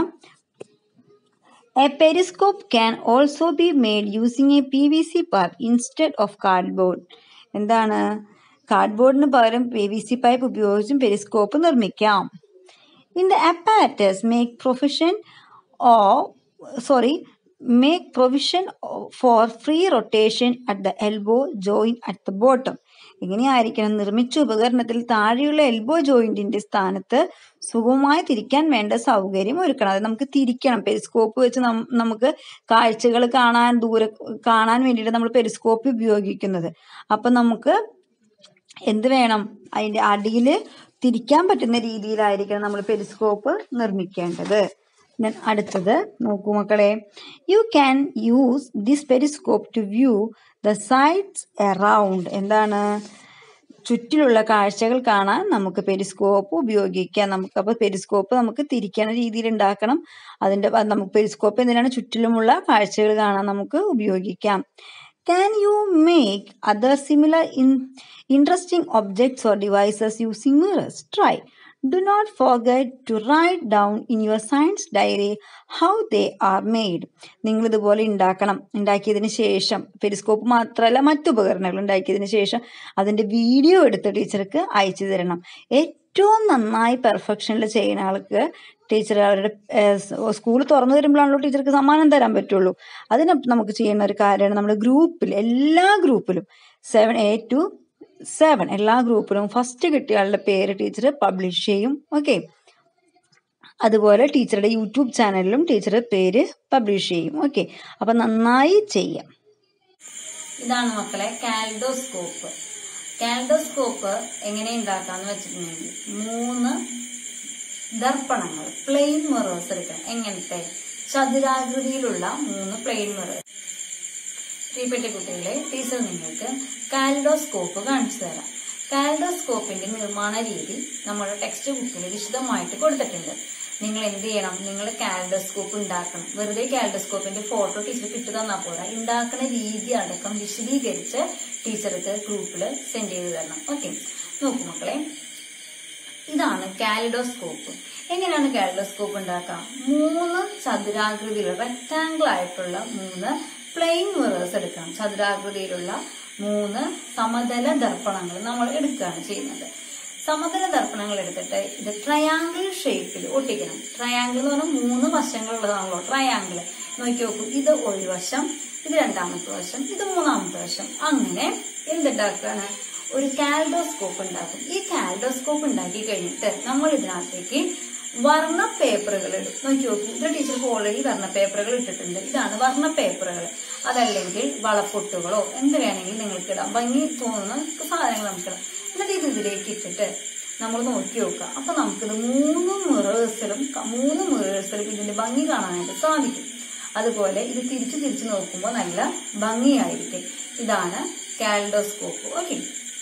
S2: a periscope can also be made using a P V C pipe instead of cardboard എന്താണ് കാർഡ്ബോർഡിന് പകരം പി വി സി പൈപ്പ് ഉപയോഗിച്ചും പെരിസ്കോപ്പ് നിർമ്മിക്കാം in the apparatus make profession oh sorry make provision for free rotation at the elbow join at the bottom എങ്ങനെയായിരിക്കണം നിർമ്മിച്ച ഉപകരണത്തിൽ താഴെയുള്ള elbow ജോയിന്റിന്റെ സ്ഥാനത്ത് സുഗമമായി തിരിക്കാൻ വേണ്ട സൗകര്യം ഒരുക്കണം അത് നമുക്ക് തിരിക്കണം പെരിസ്കോപ്പ് വെച്ച് നമുക്ക് കാഴ്ചകൾ കാണാൻ ദൂരെ കാണാൻ വേണ്ടിയിട്ട് നമ്മൾ പെരിസ്കോപ്പ് ഉപയോഗിക്കുന്നത് അപ്പൊ നമുക്ക് എന്ത് വേണം അതിന്റെ അടിയിൽ തിരിക്കാൻ പറ്റുന്ന രീതിയിലായിരിക്കണം നമ്മൾ പെരിസ്കോപ്പ് നിർമ്മിക്കേണ്ടത് അടുത്തത് നോക്കൂ മക്കളെ you can use this periscope to view the sides around എന്താണ് ചുറ്റിലുള്ള കാഴ്ചകൾ കാണാൻ നമുക്ക് പെരിസ്കോപ്പ് ഉപയോഗിക്കാം നമുക്ക് അപ്പോൾ പെരിസ്കോപ്പ് നമുക്ക് തിരിക്കണ രീതിയിൽ ഉണ്ടാക്കണം അതിന്റെ നമുക്ക് പെരിസ്കോപ്പ് എന്തിനാണ് ചുറ്റിലുമുള്ള കാഴ്ചകൾ കാണാൻ നമുക്ക് ഉപയോഗിക്കാം Can you make other similar in interesting objects or devices using mirrors? Try. Do not forget to write down in your science diary how they are made. നിങ്ങൾ ഇതുപോലെ ഉണ്ടാക്കണം ഉണ്ടാക്കിയതിന് ശേഷം പെരിസ്കോപ്പ് മാത്രമല്ല മറ്റു ഉപകരണങ്ങൾ ഉണ്ടാക്കിയതിന് ശേഷം അതിന്റെ വീഡിയോ എടുത്ത് ടീച്ചർക്ക് അയച്ചു തരണം ഏറ്റവും നന്നായി പെർഫെക്ഷനിൽ ചെയ്യുന്ന ആൾക്ക് ടീച്ചർ അവരുടെ സ്കൂൾ തുറന്നു തരുമ്പോഴാണല്ലോ ടീച്ചർക്ക് സമ്മാനം തരാൻ പറ്റുള്ളൂ അതിന് നമുക്ക് ചെയ്യുന്ന ഒരു കാര്യമാണ് നമ്മുടെ ഗ്രൂപ്പിൽ എല്ലാ ഗ്രൂപ്പിലും സെവൻ എ ടു സെവൻ എല്ലാ ഗ്രൂപ്പിലും ഫസ്റ്റ് കിട്ടിയ ആളുടെ പേര് ടീച്ചർ പബ്ലിഷ് ചെയ്യും ഓക്കെ അതുപോലെ ടീച്ചറുടെ യൂട്യൂബ് ചാനലിലും ടീച്ചർ പേര് പബ്ലിഷ് ചെയ്യും ഓക്കെ അപ്പൊ നന്നായി ചെയ്യാം
S1: ഇതാണ് മക്കളെ കാൽഡോസ്കോപ്പ് കാൽഡോസ്കോപ്പ് എങ്ങനെ ഉണ്ടാക്കാന്ന് വെച്ചിട്ടുണ്ടെങ്കിൽ മൂന്ന് ദർപ്പണങ്ങൾ പ്ലെയിൻ മിറേഴ്സ് എടുക്കണം എങ്ങനത്തെ ചതുരാകൃതിയിലുള്ള മൂന്ന് പ്ലെയിൻ മിറേഴ്സ് പ്രിയപ്പെട്ട കുട്ടികളെ ടീച്ചർ നിങ്ങൾക്ക് കാൽഡോസ്കോപ്പ് കാണിച്ചു തരാം കാൽഡോസ്കോപ്പിന്റെ നിർമ്മാണ രീതി നമ്മുടെ ടെക്സ്റ്റ് ബുക്കിൽ വിശദമായിട്ട് കൊടുത്തിട്ടുണ്ട് നിങ്ങൾ എന്ത് ചെയ്യണം നിങ്ങൾ കാൽഡോസ്കോപ്പ് ഉണ്ടാക്കണം വെറുതെ കാൽഡോസ്കോപ്പിന്റെ ഫോട്ടോ ടീച്ചർ കിട്ടു തന്നാൽ പോരാ ഉണ്ടാക്കുന്ന രീതി അടക്കം വിശദീകരിച്ച് ടീച്ചർക്ക് ഗ്രൂപ്പിൽ സെൻഡ് ചെയ്ത് തരണം ഓക്കെ നോക്കൂ മക്കളെ ഇതാണ് കാലിഡോസ്കോപ്പ് എങ്ങനെയാണ് കാലിഡോസ്കോപ്പ് ഉണ്ടാക്കുക മൂന്ന് ചതുരാകൃതിയിലുള്ള റെക്ടാംഗിൾ ആയിട്ടുള്ള മൂന്ന് പ്ലെയിൻ മിറേഴ്സ് എടുക്കണം ചതുരാകൃതിയിലുള്ള മൂന്ന് സമതല ദർപ്പണങ്ങൾ നമ്മൾ എടുക്കുകയാണ് ചെയ്യുന്നത് സമതല ദർപ്പണങ്ങൾ എടുത്തിട്ട് ഇത് ട്രയാങ്കിൾ ഷേപ്പിൽ ഒട്ടിക്കണം ട്രയാങ്കിൾ എന്ന് പറഞ്ഞാൽ മൂന്ന് വശങ്ങളുള്ളതാണല്ലോ ട്രയാങ്കിൾ നോക്കി നോക്കൂ ഇത് ഒരു വശം ഇത് രണ്ടാമത്തെ വശം ഇത് മൂന്നാമത്തെ വശം അങ്ങനെ എന്തുണ്ടാക്കുകയാണ് ഒരു കാൽഡോസ്കോപ്പ് ഉണ്ടാക്കും ഈ കാൽഡോസ്കോപ്പ് ഉണ്ടാക്കി കഴിഞ്ഞിട്ട് നമ്മൾ ഇതിനകത്തേക്ക് വർണ്ണ പേപ്പറുകൾ ഇടും നോക്കി നോക്കൂ ഇവിടെ ടീച്ചർക്ക് ഓൾറെഡി വർണ്ണ പേപ്പറുകൾ ഇട്ടിട്ടുണ്ട് ഇതാണ് വർണ്ണ പേപ്പറുകൾ അതല്ലെങ്കിൽ വളപ്പൊട്ടുകളോ എന്ത് വേണമെങ്കിലും നിങ്ങൾക്ക് ഇടാം ഭംഗി തോന്നുന്ന സാധനങ്ങൾ നമുക്ക് ഇടാം എന്നിട്ട് ഇത് ഇതിലേക്ക് ഇട്ടിട്ട് നമ്മൾ നോക്കി നോക്കുക അപ്പൊ നമുക്കിത് മൂന്ന് മിറേഴ്സിലും മൂന്ന് മിറേഴ്സിലും ഇതിന്റെ ഭംഗി കാണാനായിട്ട് സാധിക്കും അതുപോലെ ഇത് തിരിച്ചു തിരിച്ചു നോക്കുമ്പോൾ നല്ല ഭംഗിയായിരിക്കും ഇതാണ് കാൽഡോസ്കോപ്പ് ഓക്കെ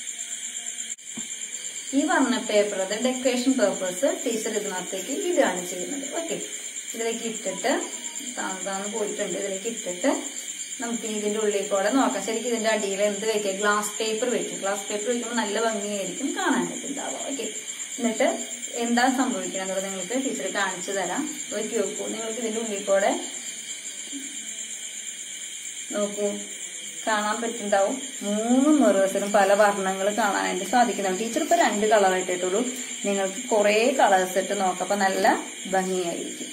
S1: ഈ വർണ്ണ പേപ്പർ അത് ഡെക്കറേഷൻ പേർപ്പസ് ടീച്ചർ ഇതിനകത്തേക്ക് ഇടുകയാണ് ചെയ്യുന്നത് ഓക്കെ ഇതിലേക്ക് ഇട്ടിട്ട് താന്ന് പോയിട്ടുണ്ട് ഇതിലേക്ക് ഇട്ടിട്ട് നമുക്ക് ഇതിന്റെ ഉള്ളിൽ കൂടെ നോക്കാം ശരിക്കും ഇതിന്റെ അടിയിൽ എന്ത് വെക്കുക ഗ്ലാസ് പേപ്പർ വെക്കും ഗ്ലാസ് പേപ്പർ വെക്കുമ്പോൾ നല്ല ഭംഗിയായിരിക്കും കാണാനായിട്ട് ഉണ്ടാവുക ഓക്കെ എന്നിട്ട് എന്താ സംഭവിക്കുന്നത് നിങ്ങൾക്ക് ടീച്ചർ കാണിച്ചു തരാം നോക്കി നോക്കൂ നിങ്ങൾക്ക് ഇതിന്റെ ഉള്ളിൽ കൂടെ നോക്കൂ കാണാൻ പറ്റുണ്ടാവും മൂന്ന് മിറേഴ്സിനും പല വർണ്ണങ്ങൾ കാണാനായിട്ട് സാധിക്കുന്നതാണ് ടീച്ചർ ഇപ്പൊ രണ്ട് കളർ ഇട്ടിട്ടുള്ളൂ നിങ്ങൾക്ക് കുറെ കളേഴ്സ് ഇട്ട് നോക്കാം അപ്പൊ നല്ല ഭംഗിയായിരിക്കും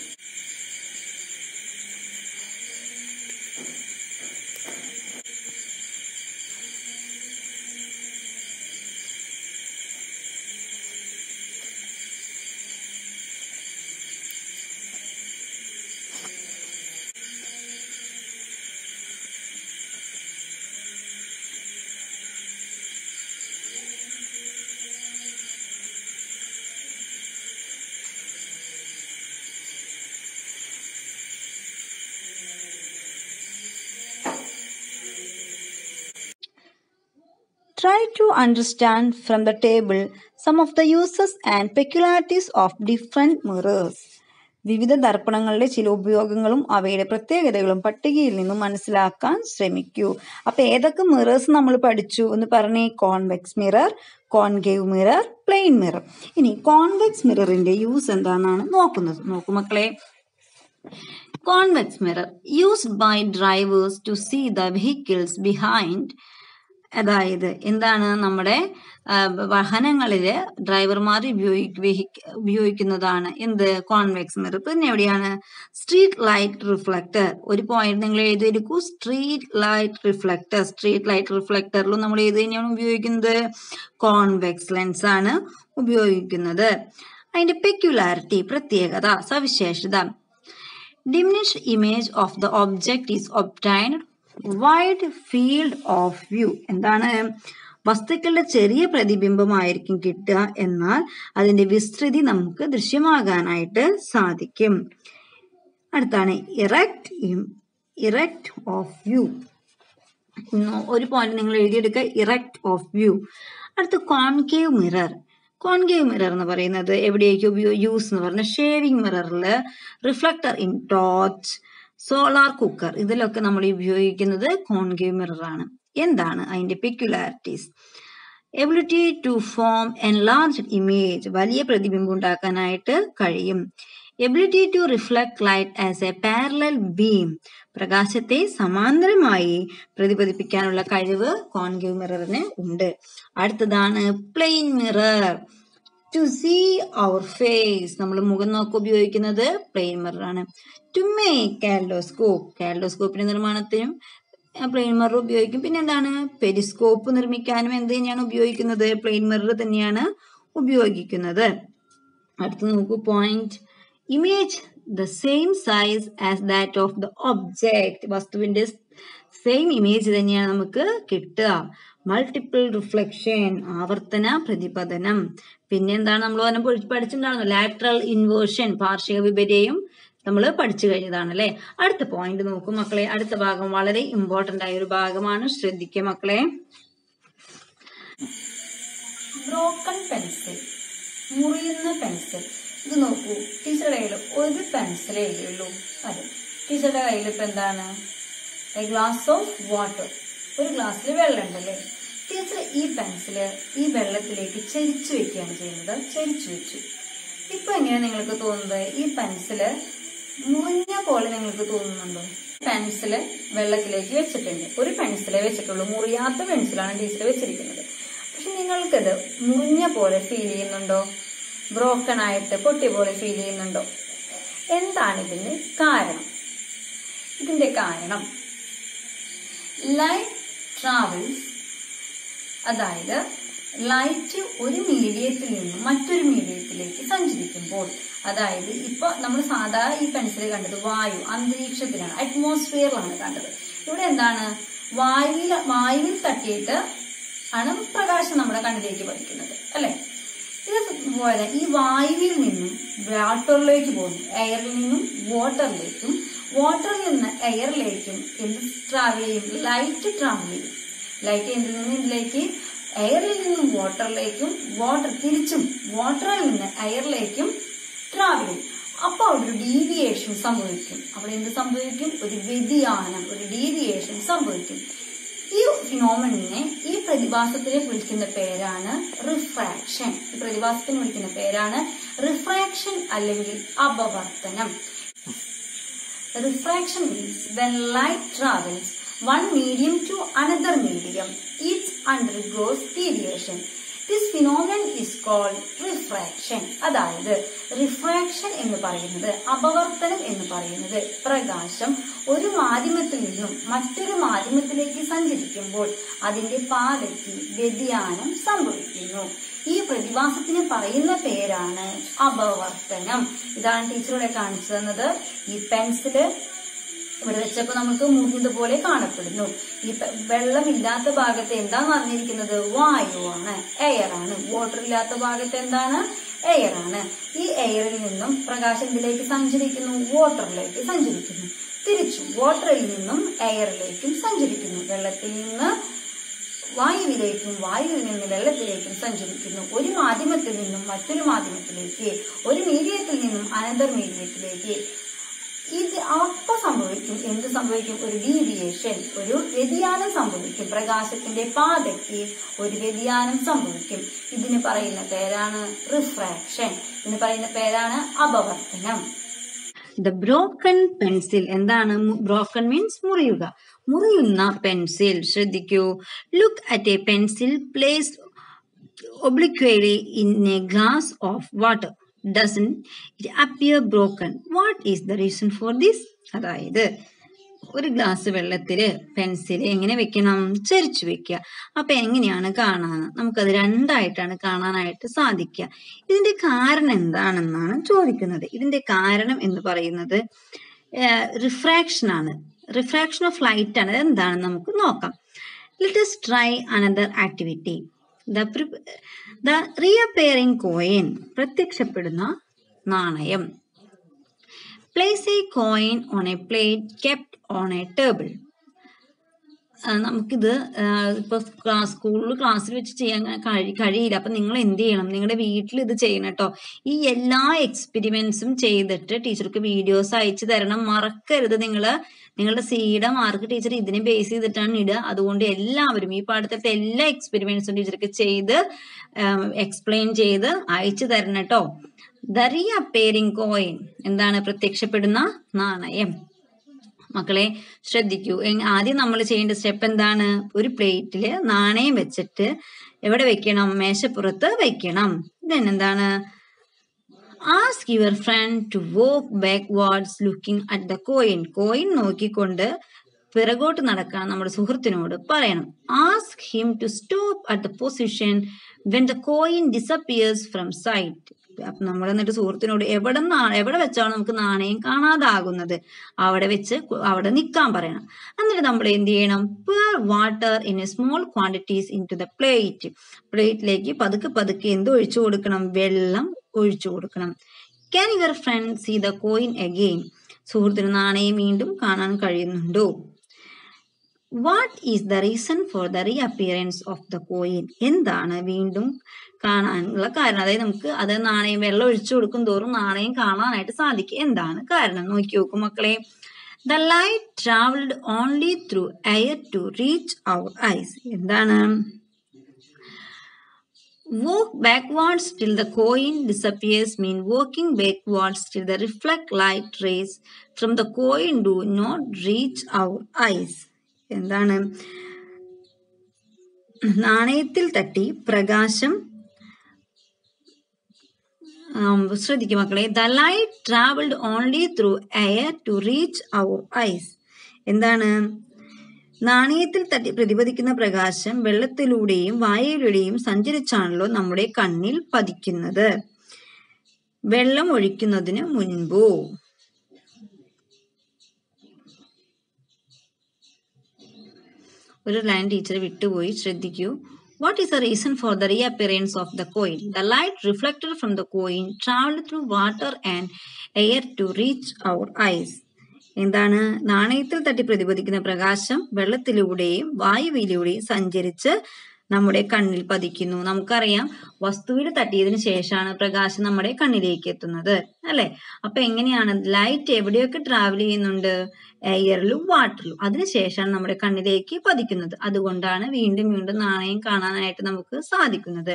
S2: to understand from the table some of the uses and peculiarities of different mirrors. വിവിധ ദർപ്പണങ്ങളുടെ ചില ഉപയോഗങ്ങളും അവയുടെ പ്രത്യേകതകളും പട്ടികയിൽ നിന്നും മനസ്സിലാക്കാൻ ശ്രമിക്കൂ അപ്പൊ ഏതൊക്കെ മിറേഴ്സ് നമ്മൾ പഠിച്ചു എന്ന് പറഞ്ഞേ convex mirror concave mirror plane mirror ഇനി കോൺവെക്സ് മിററിന്റെ യൂസ് എന്താണെന്നാണ് നോക്കുന്നത് നോക്കൂ മക്കളെ convex mirror used by drivers to see the vehicles behind അതായത് എന്താണ് നമ്മുടെ വാഹനങ്ങളില് ഡ്രൈവർമാർ ഉപയോഗിക്കുന്നതാണ് എന്ത് കോൺവെക്സ് മിറർ പിന്നെ എവിടെയാണ് സ്ട്രീറ്റ് ലൈറ്റ് റിഫ്ലക്ടർ ഒരു പോയിന്റ് നിങ്ങൾ എഴുതിയെടുക്കൂ street light reflector street light റിഫ്ലക്ടറിലും നമ്മൾ ഏത് തന്നെയാണ് ഉപയോഗിക്കുന്നത് കോൺവെക്സ് ലെൻസ് ആണ് ഉപയോഗിക്കുന്നത് അതിന്റെ പെക്യുലാരിറ്റി പ്രത്യേകത സവിശേഷത diminish image of the object is obtained wide field of view എന്താണ് വസ്തുക്കളുടെ ചെറിയ പ്രതിബിംബമായിരിക്കും കിട്ടുക എന്നാൽ അതിന്റെ വിസ്തൃതി നമുക്ക് ദൃശ്യമാകാനായിട്ട് സാധിക്കും അടുത്താണ് ഇറക്റ്റ് ഇറക്റ്റ് ഓഫ് വ്യൂ ഒരു പോയിന്റ് നിങ്ങൾ എഴുതിയെടുക്കുക ഇറക്റ്റ് ഓഫ് വ്യൂ അടുത്ത് കോൺകേവ് മിറർ കോൺകേവ് മിറർ എന്ന് പറയുന്നത് എവിടേക്ക് ഉപയോഗ യൂസ് എന്ന് പറഞ്ഞാൽ ഷേവിംഗ് മിററിൽ reflector in torch solar cooker ഇതിലൊക്കെ നമ്മൾ ഉപയോഗിക്കുന്നത് കോൺകേവ് മിറർ ആണ് എന്താണ് അതിന്റെ peculiarities ability to form enlarge image വലിയ പ്രതിബിംബം ഉണ്ടാക്കാനായിട്ട് കഴിയും ability to reflect light as a parallel beam പ്രകാശത്തെ സമാന്തരമായി പ്രതിപതിപ്പിക്കാനുള്ള കഴിവ് കോൺകേവ് മിററിന് ഉണ്ട് അടുത്തതാണ് plane mirror to see our face നമ്മൾ മുഖം നോക്കി ഉപയോഗിക്കുന്നത് പ്ലെയിൻ മിറർ ആണ് ടു മേക്ക് കാൽഡോസ്കോപ്പ് കാൽഡോസ്കോപ്പിന്റെ നിർമ്മാണത്തിനും പ്ലെയിൻ മിറർ ഉപയോഗിക്കും പിന്നെ എന്താണ് പെരിസ്കോപ്പ് നിർമ്മിക്കാനും എന്ത് തന്നെയാണ് ഉപയോഗിക്കുന്നത് പ്ലെയിൻ മിറർ തന്നെയാണ് ഉപയോഗിക്കുന്നത് അടുത്ത് നോക്കൂ point image the same size as that of the object വസ്തുവിന്റെ സെയിം ഇമേജ് തന്നെയാണ് നമുക്ക് കിട്ടുക മൾട്ടിപ്പിൾ റിഫ്ലക്ഷൻ ആവർത്തന പ്രതിപതനം പിന്നെ എന്താണ് നമ്മൾ പറഞ്ഞ പഠിച്ചിട്ടുണ്ടാകുന്നു ലാറ്ററൽ ഇൻവേർഷൻ പാർഷിക വിപര്യം നമ്മൾ പഠിച്ചു കഴിഞ്ഞതാണ് അല്ലെ അടുത്ത പോയിന്റ് നോക്കും മക്കളെ അടുത്ത ഭാഗം വളരെ ഇമ്പോർട്ടന്റ് ആയ ഒരു ഭാഗമാണ് ശ്രദ്ധിക്കുക മക്കളെ
S1: ബ്രോക്കൺ പെൻസിൽ മുറിയുന്ന പെൻസിൽ ഇത് നോക്കൂ ടീച്ചറുടെ കയ്യിൽ ഒരു പെൻസിലേ ഉള്ളൂ അതെ ടീച്ചറുടെ കയ്യിൽ ഇപ്പൊ എന്താണ് എ ഗ്ലാസ് ഓഫ് വാട്ടർ ഒരു ഗ്ലാസ്സിൽ വെള്ളം ഉണ്ടല്ലേ ടീച്ചർ ഈ പെൻസില് ഈ വെള്ളത്തിലേക്ക് ചരിച്ചു വെക്കുകയാണ് ചെയ്യുന്നത് ചരിച്ചു വെച്ചു ഇപ്പൊ എങ്ങനെയാ നിങ്ങൾക്ക് തോന്നുന്നത് ഈ പെൻസില് മുറിഞ്ഞ പോലെ നിങ്ങൾക്ക് തോന്നുന്നുണ്ടോ പെൻസില് വെള്ളത്തിലേക്ക് വെച്ചിട്ടുണ്ട് ഒരു പെൻസിലേ വെച്ചിട്ടുള്ളൂ മുറിയാത്ത പെൻസിലാണ് ടീച്ചർ വെച്ചിരിക്കുന്നത് പക്ഷെ നിങ്ങൾക്കത് മുറിഞ്ഞ പോലെ ഫീൽ ചെയ്യുന്നുണ്ടോ ബ്രോക്കൺ ആയിട്ട് പൊട്ടിയ പോലെ ഫീൽ ചെയ്യുന്നുണ്ടോ എന്താണ് ഇതിന് കാരണം ഇതിന്റെ കാരണം ലൈറ്റ് ട്രാവൽസ് അതായത് ലൈറ്റ് ഒരു മീഡിയത്തിൽ നിന്നും മറ്റൊരു മീഡിയത്തിലേക്ക് സഞ്ചരിക്കുമ്പോൾ അതായത് ഇപ്പൊ നമ്മൾ സാധാരണ ഈ പെൻസിൽ കണ്ടത് വായു അന്തരീക്ഷത്തിലാണ് അറ്റ്മോസ്ഫിയറിലാണ് കണ്ടത് ഇവിടെ എന്താണ് വായുവിൽ വായുവിൽ തട്ടിയിട്ട് ആണ് പ്രകാശം നമ്മുടെ കണ്ണിലേക്ക് പതിക്കുന്നത് അല്ലെ ഇതുപോലെ ഈ വായുവിൽ നിന്നും വാട്ടറിലേക്ക് പോകുന്നു എയറിൽ നിന്നും വാട്ടറിലേക്കും വാട്ടറിൽ നിന്ന് എയറിലേക്കും എന്ത് ട്രാവൽ ചെയ്യും ലൈറ്റ് ട്രാവൽ ചെയ്യും ലൈറ്റ് എന്തിൽ നിന്ന് ഇതിലേക്ക് എയറിൽ നിന്നും വാട്ടറിലേക്കും വാട്ടർ തിരിച്ചും വാട്ടറിൽ നിന്ന് എയറിലേക്കും ട്രാവൽ ചെയ്യും അപ്പൊ അവിടെ ഒരു ഡീവിയേഷൻ സംഭവിക്കും അവിടെ എന്ത് സംഭവിക്കും ഒരു വ്യതിയാനം ഒരു ഡീവിയേഷൻ സംഭവിക്കും ഈ ഫിനോമിനെ ഈ പ്രതിഭാസത്തിനെ വിളിക്കുന്ന പേരാണ് റിഫ്രാക്ഷൻ ഈ പ്രതിഭാസത്തിന് വിളിക്കുന്ന പേരാണ് റിഫ്രാക്ഷൻ അല്ലെങ്കിൽ അപവർത്തനം refraction means when light travels one medium to another medium, each undergoes deviation. This phenomenon is called refraction. അതായത് റിഫ്രാക്ഷൻ എന്ന് പറയുന്നത് അപവർത്തനം എന്ന് പറയുന്നത് പ്രകാശം ഒരു മാധ്യമത്തിൽ നിന്നും മറ്റൊരു മാധ്യമത്തിലേക്ക് സഞ്ചരിക്കുമ്പോൾ അതിന്റെ പാതയ്ക്ക് വ്യതിയാനം സംഭവിക്കുന്നു ഈ പ്രതിഭാസത്തിന് പറയുന്ന പേരാണ് അപവർത്തനം ഇതാണ് ടീച്ചറോടെ കാണിച്ചു തന്നത് ഈ പെൻസില് ഇവിടെ വെച്ചപ്പോ നമുക്ക് മുറിഞ്ഞതുപോലെ കാണപ്പെടുന്നു ഈ വെള്ളമില്ലാത്ത ഭാഗത്ത് എന്താണ് അറിഞ്ഞിരിക്കുന്നത് വായുവാണ് എയർ ആണ് വാട്ടർ ഇല്ലാത്ത ഭാഗത്ത് എന്താണ് എയർ ആണ് ഈ എയറിൽ നിന്നും പ്രകാശം ഇതിലേക്ക് സഞ്ചരിക്കുന്നു വാട്ടറിലേക്ക് സഞ്ചരിക്കുന്നു തിരിച്ചു വാട്ടറിൽ നിന്നും എയറിലേക്കും സഞ്ചരിക്കുന്നു വെള്ളത്തിൽ നിന്ന് വായുവിലേക്കും വായുവിൽ നിന്ന് വെള്ളത്തിലേക്കും സഞ്ചരിക്കുന്നു ഒരു മാധ്യമത്തിൽ നിന്നും മറ്റൊരു മാധ്യമത്തിലേക്ക് ഒരു മീഡിയത്തിൽ നിന്നും അനന്തർ മീഡിയത്തിലേക്ക് ഇത് അപ്പൊ സംഭവിക്കും എന്ത് സംഭവിക്കും ഒരു ഡീവിയേഷൻ ഒരു വ്യതിയാനം സംഭവിക്കും പ്രകാശത്തിന്റെ പാതയ്ക്ക് ഒരു വ്യതിയാനം സംഭവിക്കും ഇതിന് പറയുന്ന പേരാണ് റിഫ്രാക്ഷൻ ഇതിന് പറയുന്ന പേരാണ് അപവർത്തനം
S2: ദ ബ്രോക്കൺ പെൻസിൽ എന്താണ് ബ്രോക്കൺ മീൻസ് മുറിയുക മുറിയുന്ന പെൻസിൽ ശ്രദ്ധിക്കൂ look at a pencil place obliquely in a glass of water doesn't it appear broken what is the reason for this അതായത് ഒരു ഗ്ലാസ് വെള്ളത്തില് പെൻസിൽ എങ്ങനെ വെക്കണം ചരിച്ചു വെക്കുക അപ്പൊ എങ്ങനെയാണ് കാണാൻ നമുക്കത് രണ്ടായിട്ടാണ് കാണാനായിട്ട് സാധിക്കുക ഇതിന്റെ കാരണം എന്താണെന്നാണ് ചോദിക്കുന്നത് ഇതിന്റെ കാരണം എന്ന് പറയുന്നത് റിഫ്രാക്ഷൻ ആണ് റിഫ്രാക്ഷൻ ഓഫ് ലൈറ്റ് ആണ് എന്താണെന്ന് നമുക്ക് നോക്കാം let us try another activity the the reappearing coin പ്രത്യക്ഷപ്പെടുന്ന നാണയം place a coin on a plate kept on a table നമുക്കിത് ഇപ്പൊ ക്ലാസ് സ്കൂളിൽ ക്ലാസ്സിൽ വെച്ച് ചെയ്യാൻ കഴി കഴിയില്ല അപ്പൊ നിങ്ങൾ എന്ത് ചെയ്യണം നിങ്ങളുടെ വീട്ടിൽ ഇത് ചെയ്യണം കേട്ടോ ഈ എല്ലാ എക്സ്പെരിമെന്റ്സും ചെയ്തിട്ട് ടീച്ചർക്ക് വീഡിയോസ് അയച്ചു തരണം മറക്കരുത് നിങ്ങൾ നിങ്ങളുടെ സിയുടെ മാർക്ക് ടീച്ചർ ഇതിനെ ബേസ് ചെയ്തിട്ടാണ് ഇടുക അതുകൊണ്ട് എല്ലാവരും ഈ പാഠത്തിലത്തെ എല്ലാ എക്സ്പെരിമെന്റ്സും ടീച്ചർക്ക് ചെയ്ത് എക്സ്പ്ലെയിൻ ചെയ്ത് അയച്ചു തരണം കേട്ടോ ദ റീ അപ്പേറിംഗ് കോയിൻ എന്താണ് പ്രത്യക്ഷപ്പെടുന്ന നാണയം മക്കളെ ശ്രദ്ധിക്കൂ എങ് ആദ്യം നമ്മൾ ചെയ്യേണ്ട സ്റ്റെപ്പ് എന്താണ് ഒരു പ്ലേറ്റില് നാണയം വെച്ചിട്ട് എവിടെ വെക്കണം മേശപ്പുറത്ത് വെക്കണം ദെൻ എന്താണ് ask your friend to walk backwards looking at the coin coin നോക്കിക്കൊണ്ട് പിറകോട്ട് നടക്കാൻ നമ്മുടെ സുഹൃത്തിനോട് പറയണം ask him to stop at the position when the coin disappears from sight അപ്പൊ നമ്മൾ എന്നിട്ട് സുഹൃത്തിനോട് എവിടെ നിന്നാണ് എവിടെ വെച്ചാണ് നമുക്ക് നാണയം കാണാതാകുന്നത് അവിടെ വെച്ച് കു- അവിടെ നിൽക്കാൻ പറയണം എന്നിട്ട് നമ്മൾ എന്ത് ചെയ്യണം pour water in a small quantities into the plate പ്ലേറ്റിലേക്ക് പതുക്കെ പതുക്കെ എന്ത് ഒഴിച്ചു കൊടുക്കണം വെള്ളം ഒഴിച്ചു കൊടുക്കണം can your friend see the coin again സുഹൃത്തിന് നാണയം വീണ്ടും കാണാൻ കഴിയുന്നുണ്ടോ what is the reason for the reappearance of the coin എന്താണ് വീണ്ടും കാണാനുള്ള കാരണം അതായത് നമുക്ക് അത് നാണയം വെള്ളം ഒഴിച്ചു കൊടുക്കും തോറും നാണയം കാണാനായിട്ട് സാധിക്കും എന്താണ് കാരണം നോക്കി നോക്കും മക്കളെ the light travelled only through air to reach our eyes എന്താണ് Walk backwards till the coin disappears mean walking backwards till the reflect light rays from the coin do not reach our eyes. എന്താണ് നാണയത്തിൽ തട്ടി പ്രകാശം um, ശ്രദ്ധിക്കും മക്കളെ the light travelled only through air to reach our eyes എന്താണ് നാണയത്തിൽ തട്ടി പ്രതിപദിക്കുന്ന പ്രകാശം വെള്ളത്തിലൂടെയും വായുവിലൂടെയും സഞ്ചരിച്ചാണല്ലോ നമ്മുടെ കണ്ണിൽ പതിക്കുന്നത് വെള്ളം ഒഴിക്കുന്നതിന് മുൻപോ ഒരു ലൈൻ ടീച്ചർ വിട്ടുപോയി ശ്രദ്ധിക്കൂ what is the reason for the reappearance of the coin the light reflected from the coin travelled through water and air to reach our eyes എന്താണ് നാണയത്തിൽ തട്ടി പ്രതിപദിക്കുന്ന പ്രകാശം വെള്ളത്തിലൂടെയും വായുവിലൂടെയും സഞ്ചരിച്ച് നമ്മുടെ കണ്ണിൽ പതിക്കുന്നു നമുക്കറിയാം വസ്തുവിൽ തട്ടിയതിനു ശേഷമാണ് പ്രകാശം നമ്മുടെ കണ്ണിലേക്ക് എത്തുന്നത് അല്ലെ അപ്പൊ എങ്ങനെയാണ് ലൈറ്റ് എവിടെയൊക്കെ ട്രാവൽ ചെയ്യുന്നുണ്ട് എയറിലും വാട്ടറിലും അതിനുശേഷമാണ് നമ്മുടെ കണ്ണിലേക്ക് പതിക്കുന്നത് അതുകൊണ്ടാണ് വീണ്ടും വീണ്ടും നാണയം കാണാനായിട്ട് നമുക്ക് സാധിക്കുന്നത്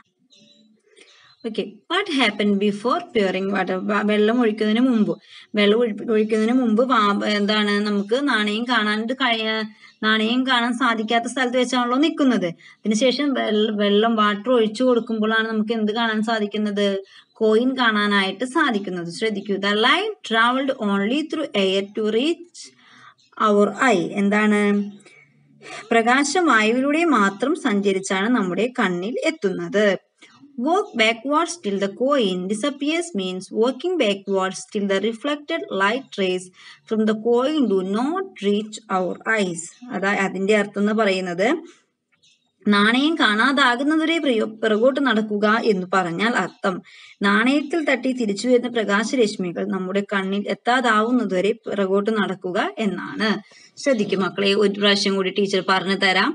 S2: okay what happen before pouring water വെള്ളം ഒഴിക്കുന്നതിന് മുമ്പ് വെള്ളം ഒഴി- ഒഴിക്കുന്നതിന് മുമ്പ് വാ- എന്താണ് നമുക്ക് നാണയം കാണാണ്ട് കഴിയ നാണയം കാണാൻ സാധിക്കാത്ത സ്ഥലത്ത് വെച്ചാണല്ലോ നിൽക്കുന്നത് അതിനുശേഷം വെള്ള- വെള്ളം വാട്ടർ ഒഴിച്ചു കൊടുക്കുമ്പോഴാണ് നമുക്ക് എന്ത് കാണാൻ സാധിക്കുന്നത് കോയിൻ കാണാനായിട്ട് സാധിക്കുന്നത് ശ്രദ്ധിക്കൂ the light travelled only through air to reach our eye എന്താണ് പ്രകാശം വായുവിലൂടെ മാത്രം സഞ്ചരിച്ചാണ് നമ്മുടെ കണ്ണിൽ എത്തുന്നത് Walk backwards till the coin disappears means walking backwards till the reflected light rays from the coin do not reach our eyes. അതാ അതിന്റെ അർത്ഥം എന്ന് പറയുന്നത് നാണയം കാണാതാകുന്നതുവരെ പ്രിയ- പിറകോട്ട് നടക്കുക എന്ന് പറഞ്ഞാൽ അർത്ഥം നാണയത്തിൽ തട്ടി തിരിച്ചു വരുന്ന പ്രകാശരശ്മികൾ നമ്മുടെ കണ്ണിൽ എത്താതാവുന്നതുവരെ പിറകോട്ട് നടക്കുക എന്നാണ് ശ്രദ്ധിക്കും മക്കളെ ഒരു പ്രാവശ്യം കൂടി ടീച്ചർ പറഞ്ഞു തരാം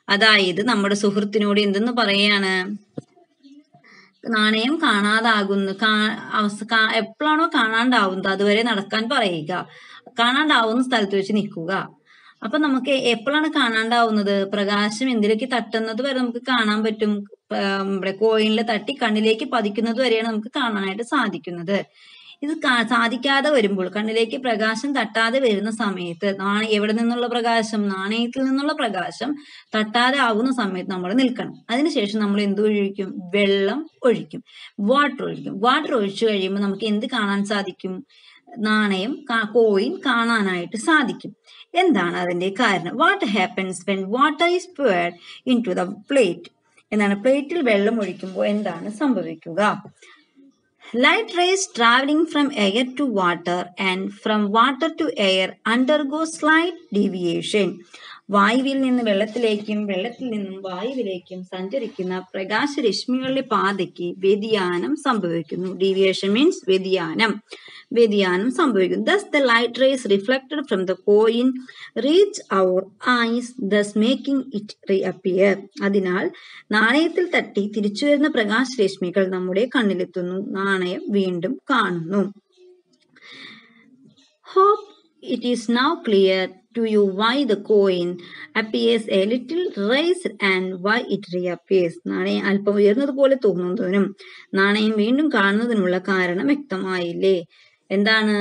S1: അതായത് നമ്മുടെ സുഹൃത്തിനോട് എന്തെന്ന് പറയാണ് നാണയം കാണാതാകുന്നു കാ- അവസ- കാ- എപ്പോഴാണോ കാണാണ്ടാവുന്നത് അതുവരെ നടക്കാൻ പറയുക കാണാണ്ടാവുന്ന സ്ഥലത്ത് വെച്ച് നിൽക്കുക അപ്പൊ നമുക്ക് എപ്പോഴാണ് കാണാണ്ടാവുന്നത് പ്രകാശം എന്തിലേക്ക് തട്ടുന്നത് വരെ നമുക്ക് കാണാൻ പറ്റും ആ, നമ്മുടെ കോയിനിൽ തട്ടി കണ്ണിലേക്ക് പതിക്കുന്നത് വരെയാണ് നമുക്ക് കാണാനായിട്ട് സാധിക്കുന്നത് ഇത് കാ- സാധിക്കാതെ വരുമ്പോൾ കണ്ണിലേക്ക് പ്രകാശം തട്ടാതെ വരുന്ന സമയത്ത് നാണയ എവിടെ നിന്നുള്ള പ്രകാശം നാണയത്തിൽ നിന്നുള്ള പ്രകാശം തട്ടാതെ ആവുന്ന സമയത്ത് നമ്മൾ നിൽക്കണം അതിനുശേഷം നമ്മൾ എന്ത് ഒഴിക്കും വെള്ളം ഒഴിക്കും വാട്ടർ ഒഴിക്കും വാട്ടർ ഒഴിച്ചു കഴിയുമ്പോൾ നമുക്ക് എന്ത് കാണാൻ സാധിക്കും നാണയം കോയിൻ കാണാനായിട്ട് സാധിക്കും എന്താണ് അതിന്റെ കാരണം what happens when water is poured into the plate എന്നാണ് പ്ലേറ്റിൽ വെള്ളം ഒഴിക്കുമ്പോൾ എന്താണ് സംഭവിക്കുക Light rays traveling from air to water and from water to air undergo slight deviation. വായുവിൽ നിന്ന് വെള്ളത്തിലേക്കും വെള്ളത്തിൽ നിന്നും വായുവിലേക്കും സഞ്ചരിക്കുന്ന പ്രകാശരശ്മികളുടെ പാതയ്ക്ക് വ്യതിയാനം സംഭവിക്കുന്നു ഡീവിയേഷൻ മീൻസ് വ്യതിയാനം വ്യതിയാനം സംഭവിക്കുന്നു thus the light rays reflected from the coin reach our eyes thus making it reappear അതിനാൽ നാണയത്തിൽ തട്ടി തിരിച്ചു വരുന്ന പ്രകാശരശ്മികൾ നമ്മുടെ കണ്ണിലെത്തുന്നു നാണയം വീണ്ടും കാണുന്നു Hope it is now clear to you why the coin appears a little raised and why it reappears. നാണയം അല്പം ഉയർന്നതുപോലെ തോന്നുന്നതിനും നാണയം വീണ്ടും കാണുന്നതിനുള്ള കാരണം വ്യക്തമായില്ലേ എന്താണ്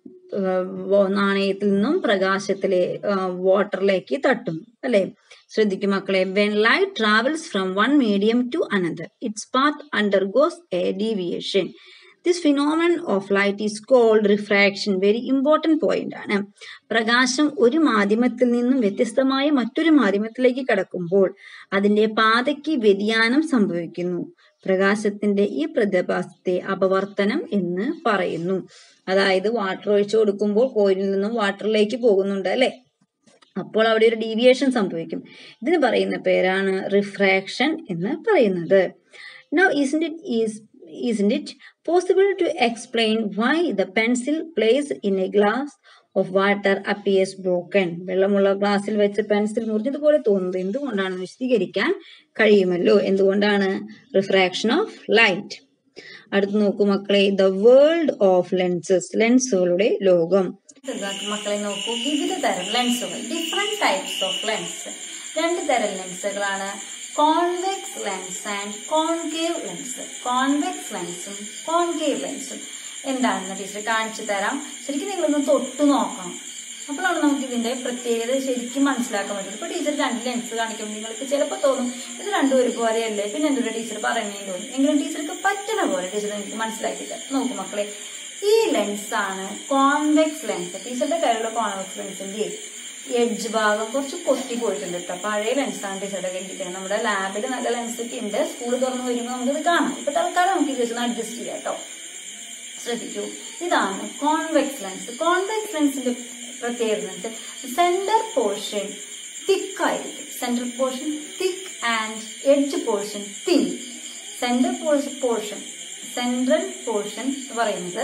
S1: ആഹ് വോ- നാണയത്തിൽ നിന്നും പ്രകാശത്തിലെ വാട്ടറിലേക്ക് തട്ടും അല്ലെ ശ്രദ്ധിക്കും മക്കളെ when light travels from one medium to another its path undergoes a deviation this phenomenon of light is called refraction very important point ആണ് പ്രകാശം ഒരു മാധ്യമത്തിൽ നിന്നും വ്യത്യസ്തമായ മറ്റൊരു മാധ്യമത്തിലേക്ക് കടക്കുമ്പോൾ അതിന്റെ പാതയ്ക്ക് വ്യതിയാനം സംഭവിക്കുന്നു പ്രകാശത്തിന്റെ ഈ പ്രതിഭാസത്തെ അപവർത്തനം എന്ന് പറയുന്നു അതായത് വാട്ടർ ഒഴിച്ചു കൊടുക്കുമ്പോൾ കോയിലിൽ നിന്നും വാട്ടറിലേക്ക് പോകുന്നുണ്ട് അല്ലെ അപ്പോൾ അവിടെ ഒരു ഡീവിയേഷൻ സംഭവിക്കും ഇതിന് പറയുന്ന പേരാണ് റിഫ്രാക്ഷൻ എന്ന് പറയുന്നത് Now, isn't it is isn't it possible to explain why the pencil placed in a glass of water appears broken? വെള്ളമുള്ള ഗ്ലാസ്സിൽ വെച്ച് പെൻസിൽ മുറിഞ്ഞതുപോലെ തോന്നുന്നത് എന്തുകൊണ്ടാണെന്ന് വിശദീകരിക്കാൻ കഴിയുമല്ലോ എന്തുകൊണ്ടാണ് റിഫ്രാക്ഷൻ ഓഫ് ലൈറ്റ് അടുത്ത് നോക്കൂ മക്കളെ ദ വേൾഡ് ഓഫ് ലെൻസസ് ലെൻസുകളുടെ ലോകം മക്കളെ നോക്കൂ വിവിധ തരം ലെൻസുകൾ ഡിഫറെന്റ് ടൈപ്സ് ഓഫ് ലെൻസ് രണ്ട് തരം ലെൻസുകളാണ് convex lens and concave lens convex ലെൻസും കോൺകേവ് ലെൻസും എന്താണെന്ന് ടീച്ചർ കാണിച്ചു തരാം ശരിക്കും നിങ്ങളൊന്ന് തൊട്ടു നോക്കണം അപ്പോഴാണ് നമുക്ക് ഇതിന്റെ പ്രത്യേകത ശരിക്കും മനസ്സിലാക്കാൻ പറ്റുന്നത് ഇപ്പൊ ടീച്ചർ രണ്ട് ലെൻസ് കാണിക്കുമ്പോൾ നിങ്ങൾക്ക് ചിലപ്പോൾ തോന്നും ഇത് രണ്ടും ഒരുപോലെയല്ലേ പിന്നെ എന്തൊരു ടീച്ചർ പറയുന്നേ തോന്നും എങ്കിലും ടീച്ചർക്ക് പറ്റണ പോലെ ടീച്ചർ നിങ്ങൾക്ക് മനസ്സിലാക്കി തരാം നോക്കൂ മക്കളെ ഈ ലെൻസ് ആണ് കോൺവെക്സ് ലെൻസ് ടീച്ചറുടെ കയ്യിലുള്ള കോൺവെക്സ് ലെൻസിന്റെ എഡ്ജ് ഭാഗം കുറച്ച് പൊട്ടി പോയിട്ടുണ്ട് കേട്ടോ പഴയ ലെൻസാണ് ടീച്ചറുടെ കയ്യിരിക്കുന്നത് നമ്മുടെ ലാബിൽ നല്ല ലെൻസ് ഒക്കെ ഉണ്ട് സ്കൂൾ തുറന്ന് വരുമ്പോൾ നമുക്കിത് കാണാം ഇപ്പൊ തൽക്കാലം നമുക്ക് ഇത് വെച്ച് അഡ്ജസ്റ്റ് ചെയ്യാം കേട്ടോ ശ്രദ്ധിക്കൂ ഇതാണ് കോൺവെക്സ് ലെൻസ് കോൺവെക്സ് ലെൻസിന്റെ പ്രത്യേകത സെന്റർ പോർഷൻ തിക്ക് ആയിരിക്കും centre portion thick and edge portion thin centre portion central portion എന്ന് പറയുന്നത്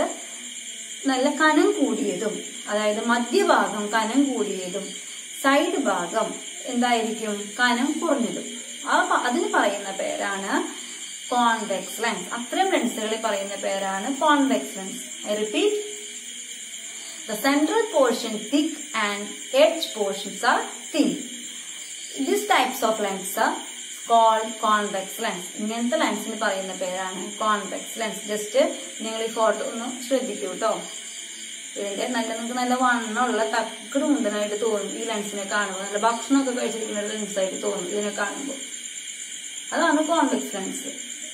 S1: നല്ല കനം കൂടിയതും അതായത് മധ്യഭാഗം കനം കൂടിയതും സൈഡ് ഭാഗം എന്തായിരിക്കും കനം കുറഞ്ഞതും ആ പ- അതിന് പറയുന്ന പേരാണ് കോൺവെക്സ് ലെൻസ് അത്തരം ലെൻസുകളിൽ പറയുന്ന പേരാണ് convex lens I repeat The central portion thick and edge portions are thin. These types of lenses are called convex lens. ഇങ്ങനത്തെ ലെൻസിന് പറയുന്ന പേരാണ് കോൺവെക്സ് ലെൻസ് ജസ്റ്റ് നിങ്ങൾ ഈ ഫോട്ടോ ഒന്ന് ശ്രദ്ധിക്കൂ കേട്ടോ ഇതിന്റെ നല്ല നിങ്ങൾക്ക് നല്ല വണ്ണമുള്ള തക്കട് മുണ്ടനായിട്ട് തോന്നും ഈ ലെൻസിനെ കാണുമ്പോൾ നല്ല ഭക്ഷണമൊക്കെ കഴിച്ചിരിക്കുന്ന ലെൻസായിട്ട് തോന്നും ഇതിനെ കാണുമ്പോൾ അതാണ് കോൺവെക്സ് ലെൻസ്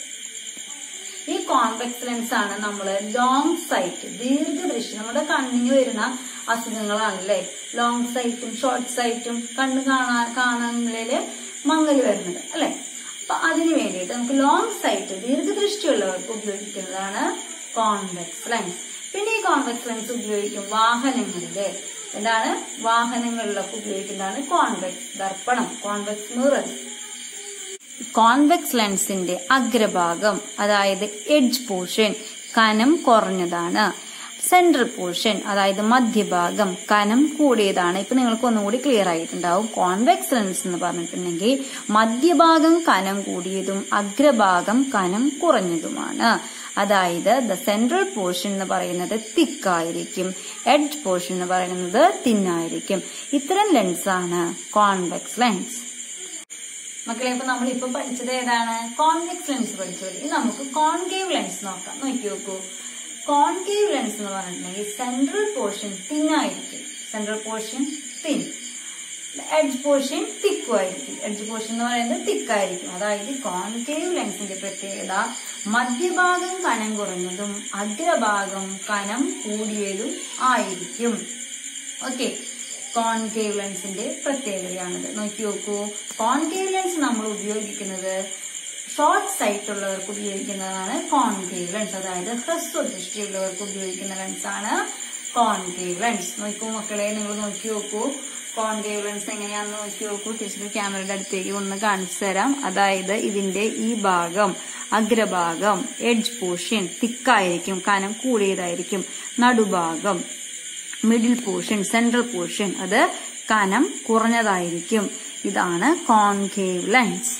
S1: ഈ കോൺവെക്സ് ലെൻസ് ആണ് നമ്മൾ ലോങ് സൈറ്റ് ദീർഘദൃഷ്ടി നമ്മുടെ കണ്ണിന് വരുന്ന അസുഖങ്ങളാണല്ലേ ലോങ് സൈറ്റും ഷോർട്ട് സൈറ്റും കണ്ണ് കാണാൻ കാണുന്നതില് മങ്ങല് വരുന്നത് അല്ലെ അപ്പൊ അതിന് വേണ്ടിയിട്ട് നമുക്ക് ലോങ് സൈറ്റ് ദീർഘദൃഷ്ടിയുള്ളവർക്ക് ഉപയോഗിക്കുന്നതാണ് കോൺവെക്സ് ലെൻസ് പിന്നെ ഈ കോൺവെക്സ് ലെൻസ് ഉപയോഗിക്കും വാഹനങ്ങളില് എന്താണ് വാഹനങ്ങളിലൊക്കെ ഉപയോഗിക്കുന്നതാണ് കോൺവെക്സ് ദർപ്പണം കോൺവെക്സ് മിറേഴ്സ് കോൺവെക്സ് ലെൻസിന്റെ അഗ്രഭാഗം അതായത് എഡ്ജ് പോർഷൻ കനം കുറഞ്ഞതാണ് സെൻട്രൽ പോർഷൻ അതായത് മധ്യഭാഗം കനം കൂടിയതാണ് ഇപ്പൊ നിങ്ങൾക്ക് ഒന്നുകൂടി ക്ലിയർ ആയിട്ടുണ്ടാവും കോൺവെക്സ് ലെൻസ് എന്ന് പറഞ്ഞിട്ടുണ്ടെങ്കിൽ മധ്യഭാഗം കനം കൂടിയതും അഗ്രഭാഗം കനം കുറഞ്ഞതുമാണ് അതായത് ദ സെൻട്രൽ പോർഷൻ എന്ന് പറയുന്നത് തിക്കായിരിക്കും എഡ്ജ് പോർഷൻ എന്ന് പറയുന്നത് തിന്നായിരിക്കും ഇത്തരം ലെൻസാണ് കോൺവെക്സ് ലെൻസ് മക്കളെ ഇപ്പൊ നമ്മൾ ഇപ്പൊ പഠിച്ചത് ഏതാണ് കോൺവെക്സ് ലെൻസ് പഠിച്ചു ഇനി നമുക്ക് കോൺകേവ് ലെൻസ് നോക്കാം നോക്കി നോക്കൂ കോൺകേവ് ലെൻസ് എന്ന് പറഞ്ഞിട്ടുണ്ടെങ്കിൽ സെൻട്രൽ പോർഷൻ തിന്നായിരിക്കും central portion thin edge portion തിക്കും ആയിരിക്കും എഡ്ജ് പോർഷൻ എന്ന് പറയുന്നത് തിക്കായിരിക്കും അതായത് കോൺകേവ് ലെൻസിന്റെ പ്രത്യേകത മധ്യഭാഗം കനം കുറഞ്ഞതും അഗ്രഭാഗം കനം കൂടിയതും ആയിരിക്കും ഓക്കെ കോൺകേവ് ലെൻസിന്റെ പ്രത്യേകതയാണിത് നോക്കി നോക്കൂ കോൺകേവ് ലെൻസ് നമ്മൾ ഉപയോഗിക്കുന്നത് ഷോർട്ട് സൈറ്റ് ഉള്ളവർക്ക് ഉപയോഗിക്കുന്നതാണ് കോൺകേവ് ലെൻസ് അതായത് ഹ്രസ്വദൃഷ്ടിയുള്ളവർക്ക് ഉപയോഗിക്കുന്ന ലെൻസാണ് കോൺകേവ് ലെൻസ് നോക്കൂ മക്കളെ നിങ്ങൾ നോക്കി നോക്കൂ കോൺകേവ് ലെൻസ് എങ്ങനെയാണെന്ന് നോക്കി നോക്കൂ ടീച്ചർ ക്യാമറയുടെ അടുത്തേക്ക് ഒന്ന് കാണിച്ചു തരാം അതായത് ഇതിന്റെ ഈ ഭാഗം അഗ്രഭാഗം എഡ്ജ് പോർഷൻ തിക്കായിരിക്കും കനം കൂടിയതായിരിക്കും നടുഭാഗം മിഡിൽ പോർഷൻ സെൻട്രൽ പോർഷൻ അത് കനം കുറഞ്ഞതായിരിക്കും ഇതാണ് കോൺകേവ് ലെൻസ്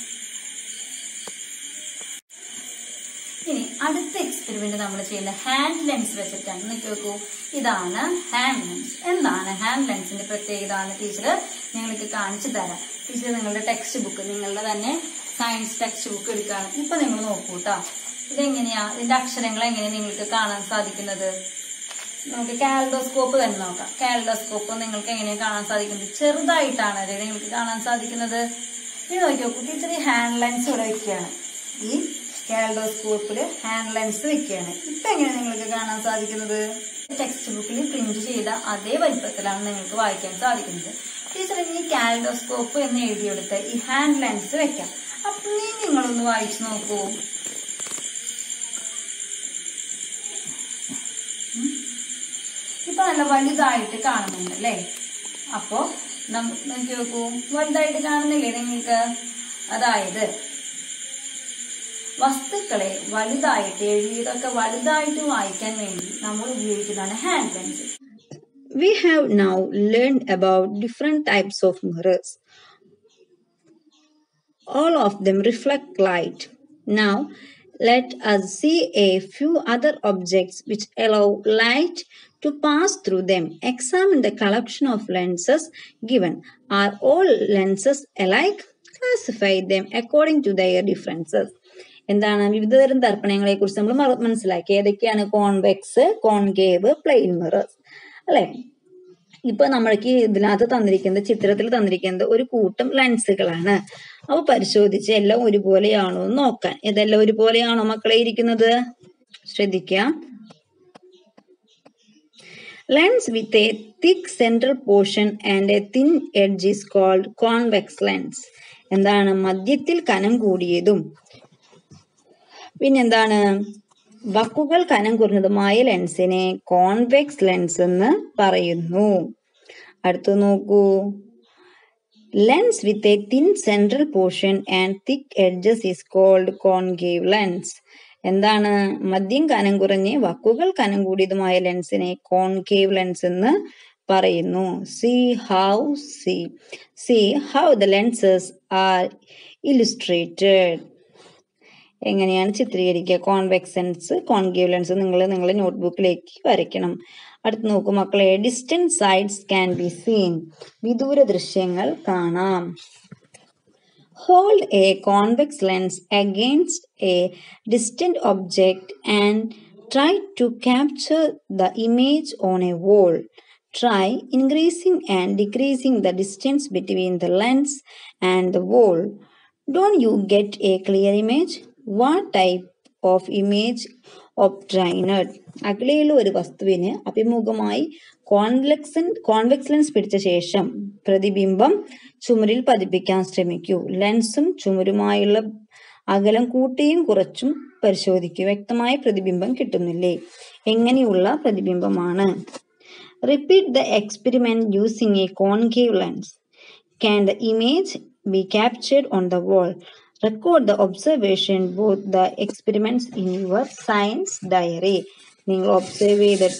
S1: ഇനി അടുത്ത എക്സ്പെരിമെന്റ് നമ്മൾ ചെയ്യുന്ന ഹാൻഡ് ലെൻസ് വെച്ചിട്ടാണ് നോക്കി നോക്കൂ ഇതാണ് ഹാൻഡ് ലെൻസ് എന്താണ് ഹാൻഡ് ലെൻസിന്റെ പ്രത്യേകത എന്ന് ടീച്ചർ നിങ്ങൾക്ക് കാണിച്ചു തരാം ടീച്ചർ നിങ്ങളുടെ ടെക്സ്റ്റ് ബുക്ക് നിങ്ങളുടെ തന്നെ സയൻസ് ടെക്സ്റ്റ് ബുക്ക് എടുക്കുകയാണ് ഇപ്പൊ നിങ്ങൾ നോക്കൂ കേട്ടോ ഇതെങ്ങനെയാ ഇതിന്റെ അക്ഷരങ്ങൾ എങ്ങനെയാ നിങ്ങൾക്ക് കാണാൻ സാധിക്കുന്നത് നമുക്ക് കാൽഡോസ്കോപ്പ് തന്നെ നോക്കാം കാൽഡോസ്കോപ്പ് നിങ്ങൾക്ക് എങ്ങനെയാണ് കാണാൻ സാധിക്കുന്നത് ചെറുതായിട്ടാണ് അല്ലേ നിങ്ങൾക്ക് കാണാൻ സാധിക്കുന്നത് ഇത് നോക്കി നോക്കൂ ടീച്ചർ ഈ ഹാൻഡ് ലെൻസ് ഇവിടെ വെക്കുകയാണ് ഈ കാൽഡോസ്കോപ്പിൽ ഹാൻഡ് ലെൻസ് വെക്കുകയാണ് ഇപ്പൊ എങ്ങനെ നിങ്ങൾക്ക് കാണാൻ സാധിക്കുന്നത് ടെക്സ്റ്റ് ബുക്കിൽ പ്രിന്റ് ചെയ്ത അതേ വലിപ്പത്തിലാണ് നിങ്ങൾക്ക് വായിക്കാൻ സാധിക്കുന്നത് ടീച്ചർ ഇനി കാൽഡോസ്കോപ്പ് എന്ന് എഴുതിയെടുത്ത് ഈ ഹാൻഡ് ലെൻസ് വെക്കാം അപ്പൊ നീ നിങ്ങളൊന്ന് വായിച്ചു നോക്കൂ ഇപ്പൊ നല്ല വലുതായിട്ട് കാണുന്നുണ്ട് അല്ലേ അപ്പോ നം- നോക്കി നോക്കൂ വലുതായിട്ട് കാണുന്നില്ലേ നിങ്ങൾക്ക് അതായത് വസ്തുക്കളെ വലുതായിട്ട് എഴുതിയതൊക്കെ വലുതായിട്ട് വായിക്കാൻ വേണ്ടി നമ്മൾ ഉപയോഗിക്കുന്നതാണ് hand lens
S2: We have now learned about different types of mirrors. All of them reflect light. Now, let us see a few other objects which allow light to pass through them. Examine the collection of lenses given. Are all lenses alike? Classify them according to their differences. എന്താണ് വിവിധതരം ദർപ്പണങ്ങളെ കുറിച്ച് നമ്മൾ മ- മനസ്സിലാക്കി ഏതൊക്കെയാണ് convex concave plain mirrors അല്ലെ ഇപ്പൊ നമ്മൾക്ക് ഇതിനകത്ത് തന്നിരിക്കുന്നത് ചിത്രത്തിൽ തന്നിരിക്കുന്നത് ഒരു കൂട്ടം ലെൻസുകളാണ് അവ പരിശോധിച്ച് എല്ലാം ഒരുപോലെയാണോ എന്ന് നോക്കാൻ ഇതെല്ലാം ഒരുപോലെയാണോ മക്കളെ ഇരിക്കുന്നത് ശ്രദ്ധിക്കാം Lens with a thick central portion and a thin edge is called convex lens. എന്താണ് മധ്യത്തിൽ കനം കൂടിയതും പിന്നെന്താണ് വക്കുകൾ കനം കുറഞ്ഞതുമായ ലെൻസിനെ കോൺവെക്സ് ലെൻസ് എന്ന് പറയുന്നു അടുത്ത് നോക്കൂ lens with a thin central portion and thick edges is called concave lens എന്താണ് മദ്യം കനം കുറഞ്ഞ് വക്കുകൾ കനം കൂടിയതുമായ ലെൻസിനെ കോൺകേവ് ലെൻസ് എന്ന് പറയുന്നു see how see see how the lenses are illustrated എങ്ങനെയാണ് ചിത്രീകരിക്കുക കോൺവെക്സ് ലെൻസ് കോൺകേവ് ലെൻസ് നിങ്ങൾ നിങ്ങളുടെ നോട്ട്ബുക്കിലേക്ക് വരയ്ക്കണം അടുത്ത് നോക്കൂ മക്കളെ distance sides can be seen വിദൂര ദൃശ്യങ്ങൾ കാണാം Hold a convex lens against a distant object and try to capture the image on a wall. Try increasing and decreasing the distance between the lens and the wall. Don't you get a clear image? What type of image obtained? അകലെയുള്ള ഒരു വസ്തുവിന് അഭിമുഖമായി കോൺവെക്സൻ convex lens പിടിച്ച ശേഷം പ്രതിബിംബം ചുമരിൽ പതിപ്പിക്കാൻ ശ്രമിക്കൂ ലെൻസും ചുമരുമായുള്ള അകലം കൂട്ടിയും കുറച്ചും പരിശോധിക്കൂ വ്യക്തമായ പ്രതിബിംബം കിട്ടുന്നില്ലേ എങ്ങനെയുള്ള പ്രതിബിംബമാണ് repeat the experiment using a concave lens Can the image be captured on the wall? Record the observation, both the experiments in your science diary. നിങ്ങൾ ഒബ്സർവ് ചെയ്തിട്ട്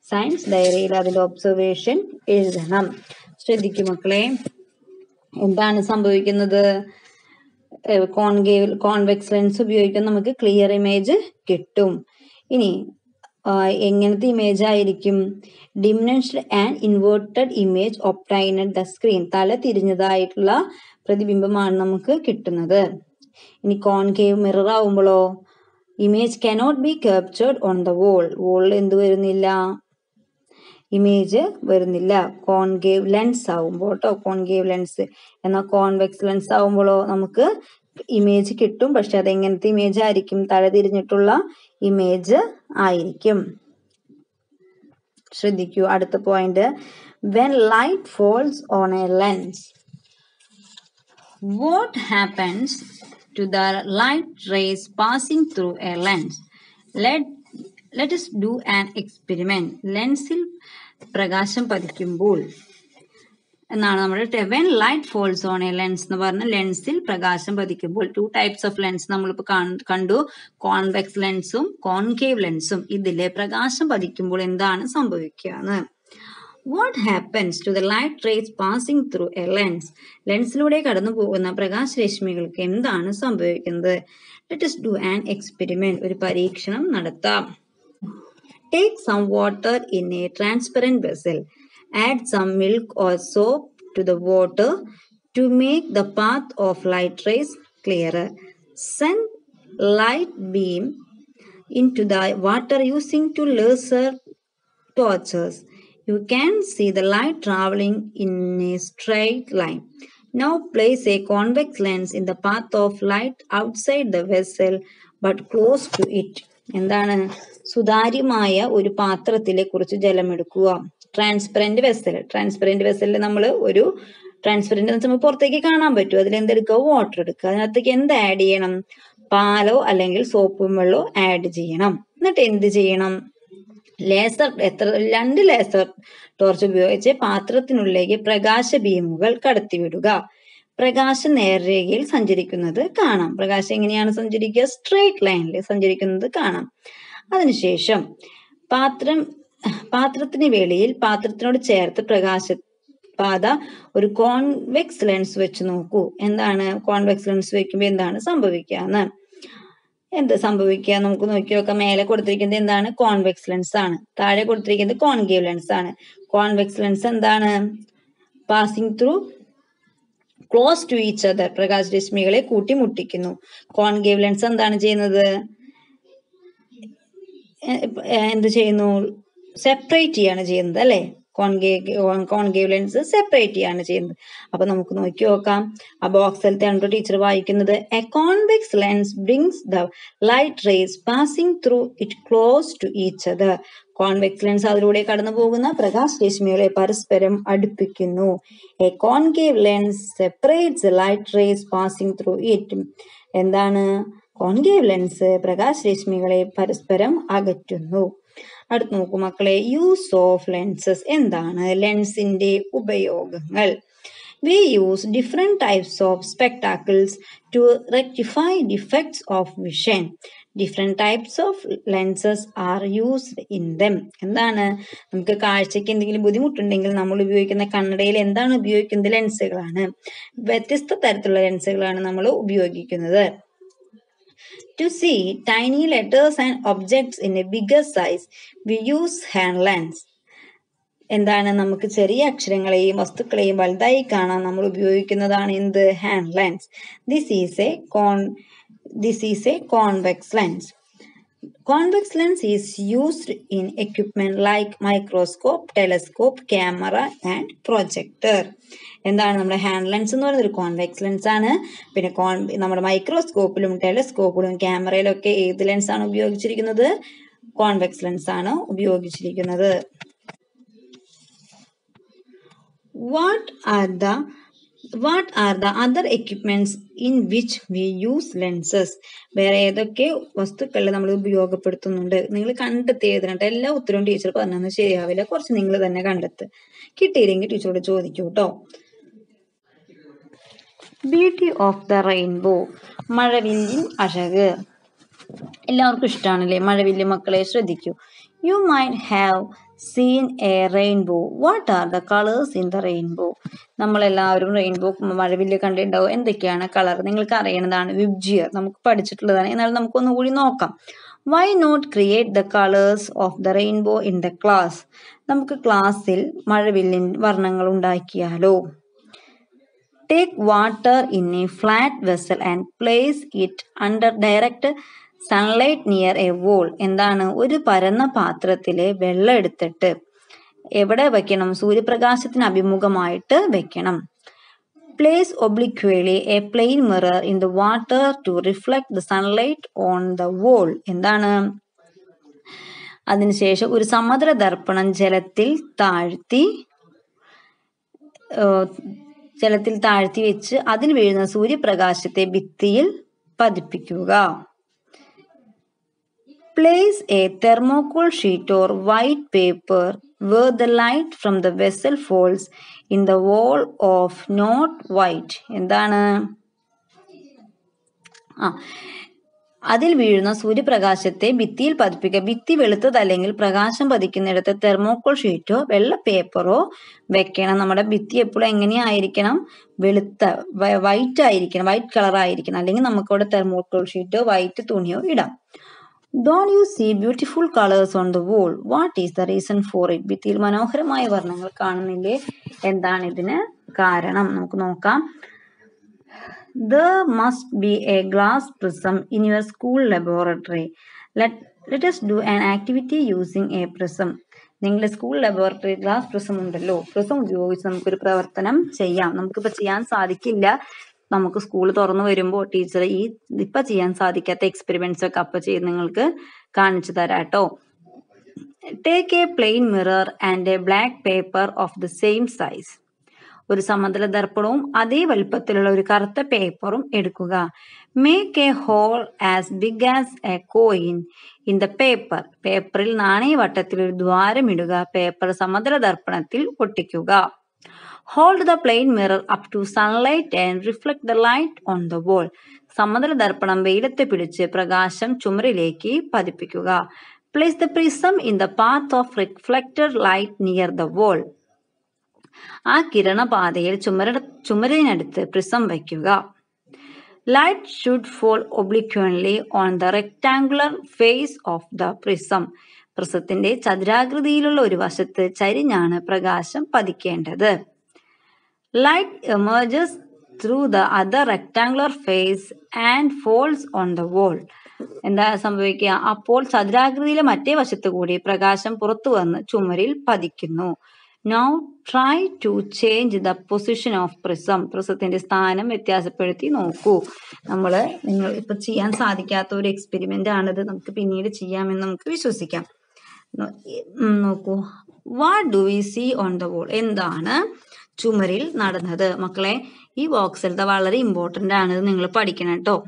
S2: സയൻസ് ഡയറിയിൽ അതിന്റെ ഒബ്സർവേഷൻ എഴുതണം ശ്രദ്ധിക്കും മക്കളെ എന്താണ് സംഭവിക്കുന്നത് കോൺകേവ് കോൺവെക്സ് ലെൻസ് ഉപയോഗിക്കുന്ന നമുക്ക് ക്ലിയർ ഇമേജ് കിട്ടും ഇനി ആ, എങ്ങനത്തെ ഇമേജ് ആയിരിക്കും diminished and inverted image obtain at the screen തല തിരിഞ്ഞതായിട്ടുള്ള പ്രതിബിംബമാണ് നമുക്ക് കിട്ടുന്നത് ഇനി കോൺകേവ് മിറർ ആവുമ്പോഴോ image cannot be captured on the wall വോളിൽ എന്ത് വരുന്നില്ല ഇമേജ് വരുന്നില്ല കോൺകേവ് ലെൻസ് ആവുമ്പോൾ കേട്ടോ കോൺകേവ് ലെൻസ് എന്നാൽ കോൺവെക്സ് ലെൻസ് ആവുമ്പോഴോ നമുക്ക് ഇമേജ് കിട്ടും പക്ഷെ അത് എങ്ങനത്തെ ഇമേജ് ആയിരിക്കും തല തിരിഞ്ഞിട്ടുള്ള ഇമേജ് ആയിരിക്കും ശ്രദ്ധിക്കൂ അടുത്ത point when light falls on a lens what happens to the light rays passing through a lens let let us do an experiment ലെൻസിൽ പ്രകാശം പതിക്കുമ്പോൾ എന്നാണ് നമ്മുടെ when light falls on a lens എന്ന് പറഞ്ഞ ലെൻസിൽ പ്രകാശം പതിക്കുമ്പോൾ ടു ടൈപ്സ് ഓഫ് ലെൻസ് നമ്മളിപ്പോൾ കണ്ടു കോൺവെക്സ് ലെൻസും കോൺകേവ് ലെൻസും ഇതിലെ പ്രകാശം പതിക്കുമ്പോൾ എന്താണ് സംഭവിക്കുക what happens to the light rays passing through a lens ലെൻസിലൂടെ കടന്നു പോകുന്ന പ്രകാശരശ്മികൾക്ക് എന്താണ് സംഭവിക്കുന്നത് let us do an experiment ഒരു പരീക്ഷണം നടത്താം Take some water in a transparent vessel. Add some milk or soap to the water to make the path of light rays clearer. Send light beam into the water using two laser torches. You can see the light traveling in a straight line. Now place a convex lens in the path of light outside the vessel but close to it. എന്താണ് സുതാര്യമായ ഒരു പാത്രത്തിലെ കുറച്ച് ജലമെടുക്കുക transparent vessel transparent വെസലിൽ നമ്മൾ ഒരു transparent എന്ന് വെച്ചാൽ പുറത്തേക്ക് കാണാൻ പറ്റും അതിൽ എന്തെടുക്കുക വാട്ടർ എടുക്കുക അതിനകത്തേക്ക് എന്ത് ആഡ് ചെയ്യണം പാലോ അല്ലെങ്കിൽ സോപ്പും വെള്ളമോ ആഡ് ചെയ്യണം എന്നിട്ട് എന്ത് ചെയ്യണം ലേസർ എത്ര രണ്ട് ലേസർ ടോർച്ച് ഉപയോഗിച്ച് പാത്രത്തിനുള്ളിലേക്ക് പ്രകാശ ബീമുകൾ കടത്തിവിടുക പ്രകാശം നേർരേഖയിൽ സഞ്ചരിക്കുന്നത് കാണാം പ്രകാശം എങ്ങനെയാണ് സഞ്ചരിക്കുക സ്ട്രേറ്റ് ലൈനിൽ സഞ്ചരിക്കുന്നത് കാണാം അതിനുശേഷം പാത്രം പാത്രത്തിന് വെളിയിൽ പാത്രത്തിനോട് ചേർത്ത് പ്രകാശ പാത ഒരു കോൺവെക്സ് ലെൻസ് വെച്ച് നോക്കൂ എന്താണ് കോൺവെക്സ് ലെൻസ് വെക്കുമ്പോൾ എന്താണ് സംഭവിക്കുക എന്ന് എന്ത് സംഭവിക്കുക നമുക്ക് നോക്കി നോക്കാം മേലെ കൊടുത്തിരിക്കുന്നത് എന്താണ് കോൺവെക്സ് ലെൻസ് ആണ് താഴെ കൊടുത്തിരിക്കുന്നത് കോൺകേവ് ലെൻസ് ആണ് കോൺവെക്സ് ലെൻസ് എന്താണ് passing through close to each other പ്രകാശരശ്മികളെ കൂട്ടിമുട്ടിക്കുന്നു കോൺകേവ് ലെൻസ് എന്താണ് ചെയ്യുന്നത് എ- എ- എന്ത് ചെയ്യുന്നു സെപ്പറേറ്റ് ചെയ്യാണ് ചെയ്യുന്നത് അല്ലെ കോൺകേവ് കോൺകേവ് ലെൻസ് സെപ്പറേറ്റ് ചെയ്യാണ് ചെയ്യുന്നത് അപ്പൊ നമുക്ക് നോക്കി നോക്കാം ആ ബോക്സിലത്തെ ആണോ ടീച്ചർ വായിക്കുന്നത് a convex lens brings the light rays passing through it close to each other convex lens അതിലൂടെ കടന്നു പോകുന്ന പ്രകാശരശ്മികളെ പരസ്പരം അടുപ്പിക്കുന്നു a concave lens separates light rays passing through it എന്താണ് കോൺകേവ് ലെൻസ് പ്രകാശരശ്മികളെ പരസ്പരം അകറ്റുന്നു അടുത്ത് നോക്കൂ മക്കളെ യൂസ് ഓഫ് ലെൻസസ് എന്താണ് ലെൻസിന്റെ ഉപയോഗങ്ങൾ We use different types of spectacles to rectify defects of vision. Different types of lenses are used in them. എന്താണ് നമുക്ക് കാഴ്ചയ്ക്ക് എന്തെങ്കിലും ബുദ്ധിമുട്ടുണ്ടെങ്കിൽ നമ്മൾ ഉപയോഗിക്കുന്ന കണ്ണടയിൽ എന്താണ് ഉപയോഗിക്കുന്നത് ലെൻസുകളാണ് വ്യത്യസ്ത തരത്തിലുള്ള ലെൻസുകളാണ് നമ്മൾ ഉപയോഗിക്കുന്നത് To see tiny letters and objects in a bigger size, we use hand lens. എന്താണ് നമുക്ക് ചെറിയ അക്ഷരങ്ങളെയും വസ്തുക്കളെയും വലുതായി കാണാൻ നമ്മൾ ഉപയോഗിക്കുന്നതാണ് എന്ത് hand lens this is a con this is a convex lens convex lens is used in equipment like microscope telescope camera and projector എന്താണ് നമ്മുടെ ഹാൻഡ് ലെൻസ് എന്ന് പറയുന്നത് ഒരു കോൺവെക്സ് ലെൻസ് ആണ് പിന്നെ കോൺ നമ്മുടെ മൈക്രോസ്കോപ്പിലും ടെലസ്കോപ്പിലും ക്യാമറയിലും ഒക്കെ ഏത് ലെൻസ് ആണ് ഉപയോഗിച്ചിരിക്കുന്നത് കോൺവെക്സ് ലെൻസ് ആണ് ഉപയോഗിച്ചിരിക്കുന്നത് what are the what are the other equipments in which we use lenses വേറെ ഏതൊക്കെ വസ്തുക്കളിൽ നമ്മൾ ഉപയോഗപ്പെടുത്തുന്നുണ്ട് നിങ്ങൾ കണ്ടെത്തി എഴുതണം ട്ടോ. എല്ലാ ഉത്തരവും ടീച്ചർ പറഞ്ഞൊന്നും ശരിയാവില്ല കുറച്ച് നിങ്ങൾ തന്നെ കണ്ടെത്ത് കിട്ടിയില്ലെങ്കിൽ ടീച്ചറോട് ചോദിക്കൂ കേട്ടോ ബ്യൂട്ടി ഓഫ് ദ റെയിൻബോ മഴവില്ലിൻ അഴക്
S1: എല്ലാവർക്കും ഇഷ്ടമാണല്ലേ മഴവില്ല് മക്കളെ ശ്രദ്ധിക്കൂ you might have seen a rainbow what are the colours in the rainbow നമ്മളെല്ലാവരും റെയിൻബോ മഴവില്ല് കണ്ടിട്ടുണ്ടാവും എന്തൊക്കെയാണ് കളർ നിങ്ങൾക്ക് അറിയണതാണ് വിബ്ജിയർ നമുക്ക് പഠിച്ചിട്ടുള്ളതാണ് എന്നാൽ നമുക്കൊന്നുകൂടി നോക്കാം why not create the colours of the rainbow in the class നമുക്ക് ക്ലാസ്സിൽ മഴവില്ലിൻ വർണ്ണങ്ങൾ ഉണ്ടാക്കിയാലോ take water in a flat vessel and place it under direct sunlight near a wall എന്താണ് ഒരു പരന്ന പാത്രത്തിലെ വെള്ളം എടുത്തിട്ട് എവിടെ വെക്കണം സൂര്യപ്രകാശത്തിന് അഭിമുഖമായിട്ട് വെക്കണം place obliquely a plain mirror in the water to reflect the sunlight on the wall എന്താണ് അതിനുശേഷം ഒരു സമതല ദർപ്പണം ജലത്തിൽ താഴ്ത്തി ഏഹ്, ജലത്തിൽ താഴ്ത്തി വെച്ച് അതിൽ വീഴുന്ന സൂര്യപ്രകാശത്തെ ഭിത്തിയിൽ പതിപ്പിക്കുക Place a thermocol sheet or white paper where the light from the vessel falls in the wall of not white. എന്താണ് ആ അതിൽ വീഴുന്ന സൂര്യപ്രകാശത്തെ ഭിത്തിയിൽ പതിപ്പിക്കുക ഭിത്തി വെളുത്തതല്ലെങ്കിൽ പ്രകാശം പതിക്കുന്നിടത്ത് തെർമോക്കോൾ ഷീറ്റോ വെള്ള പേപ്പറോ വെക്കണം നമ്മുടെ ഭിത്തി എപ്പോഴും എങ്ങനെയായിരിക്കണം വെളുത്ത വൈറ്റ് ആയിരിക്കണം വൈറ്റ് കളർ ആയിരിക്കണം അല്ലെങ്കിൽ നമുക്ക് അവിടെ തെർമോക്കോൾ ഷീറ്റോ വൈറ്റ് തുണിയോ ഇടാം don't you see beautiful colours on the wall what is the reason for it ഭിത്തിയിൽ മനോഹരമായ വർണ്ണങ്ങൾ കാണുന്നില്ലേ എന്താണ് ഇതിന് കാരണം നമുക്ക് നോക്കാം There must be a glass prism in your school laboratory. Let, let us do an activity using a prism. നിങ്ങളുടെ സ്കൂൾ ലബോറട്ടറി ഗ്ലാസ് പ്രിസം ഉണ്ടല്ലോ പ്രിസം ഉപയോഗിച്ച് നമുക്കൊരു പ്രവർത്തനം ചെയ്യാം നമുക്കിപ്പോൾ ചെയ്യാൻ സാധിക്കില്ല നമുക്ക് സ്കൂൾ തുറന്നു വരുമ്പോൾ ടീച്ചർ ഈ ഇപ്പൊ ചെയ്യാൻ സാധിക്കാത്ത എക്സ്പെരിമെന്റ്സ് ഒക്കെ അപ്പൊ ചെയ്ത് നിങ്ങൾക്ക് കാണിച്ചു തരാട്ടോ take a plain mirror and a black paper of the same size ഒരു സമതല ദർപ്പണവും അതേ വലുപ്പത്തിലുള്ള ഒരു കറുത്ത പേപ്പറും എടുക്കുക make a hole as big as a coin in the paper പേപ്പറിൽ നാണയവട്ടത്തിൽ ഒരു ദ്വാരം ഇടുക പേപ്പർ സമതല ദർപ്പണത്തിൽ ഒട്ടിക്കുക hold the plain mirror up to sunlight and reflect the light on the wall സമതല ദർപ്പണം വെയിലത്ത് പിടിച്ച് പ്രകാശം ചുമരിലേക്ക് പതിപ്പിക്കുക place the prism in the path of reflected light near the wall ആ കിരണപാതയിൽ ചുമര ചുമരിനടുത്ത് പ്രിസം വയ്ക്കുക light should fall obliquely on the rectangular face of the prism പ്രിസത്തിന്റെ ചതുരാകൃതിയിലുള്ള ഒരു വശത്ത് ചരിഞ്ഞാണ് പ്രകാശം പതിക്കേണ്ടത് light emerges through the other rectangular face and falls on the wall എന്താ സംഭവിക്കുക അപ്പോൾ ചതുരാകൃതിയിലെ മറ്റേ വശത്ത് കൂടി പ്രകാശം പുറത്തു വന്ന് ചുമരിൽ പതിക്കുന്നു now try to change the position of prism പ്രിസത്തിന്റെ സ്ഥാനം വ്യത്യാസപ്പെടുത്തി നോക്കൂ നമ്മൾ നിങ്ങൾ ഇപ്പൊ ചെയ്യാൻ സാധിക്കാത്ത ഒരു എക്സ്പെരിമെന്റ് ആണിത് നമുക്ക് പിന്നീട് ചെയ്യാമെന്ന് നമുക്ക് വിശ്വസിക്കാം നോ- ഉം, നോക്കൂ what do we see on the wall എന്താണ് ചുമരിൽ നടന്നത് മക്കളെ ഈ ബോക്സിലത്തെ വളരെ ഇമ്പോർട്ടന്റ് ആണ് ഇത് നിങ്ങൾ പഠിക്കണം കേട്ടോ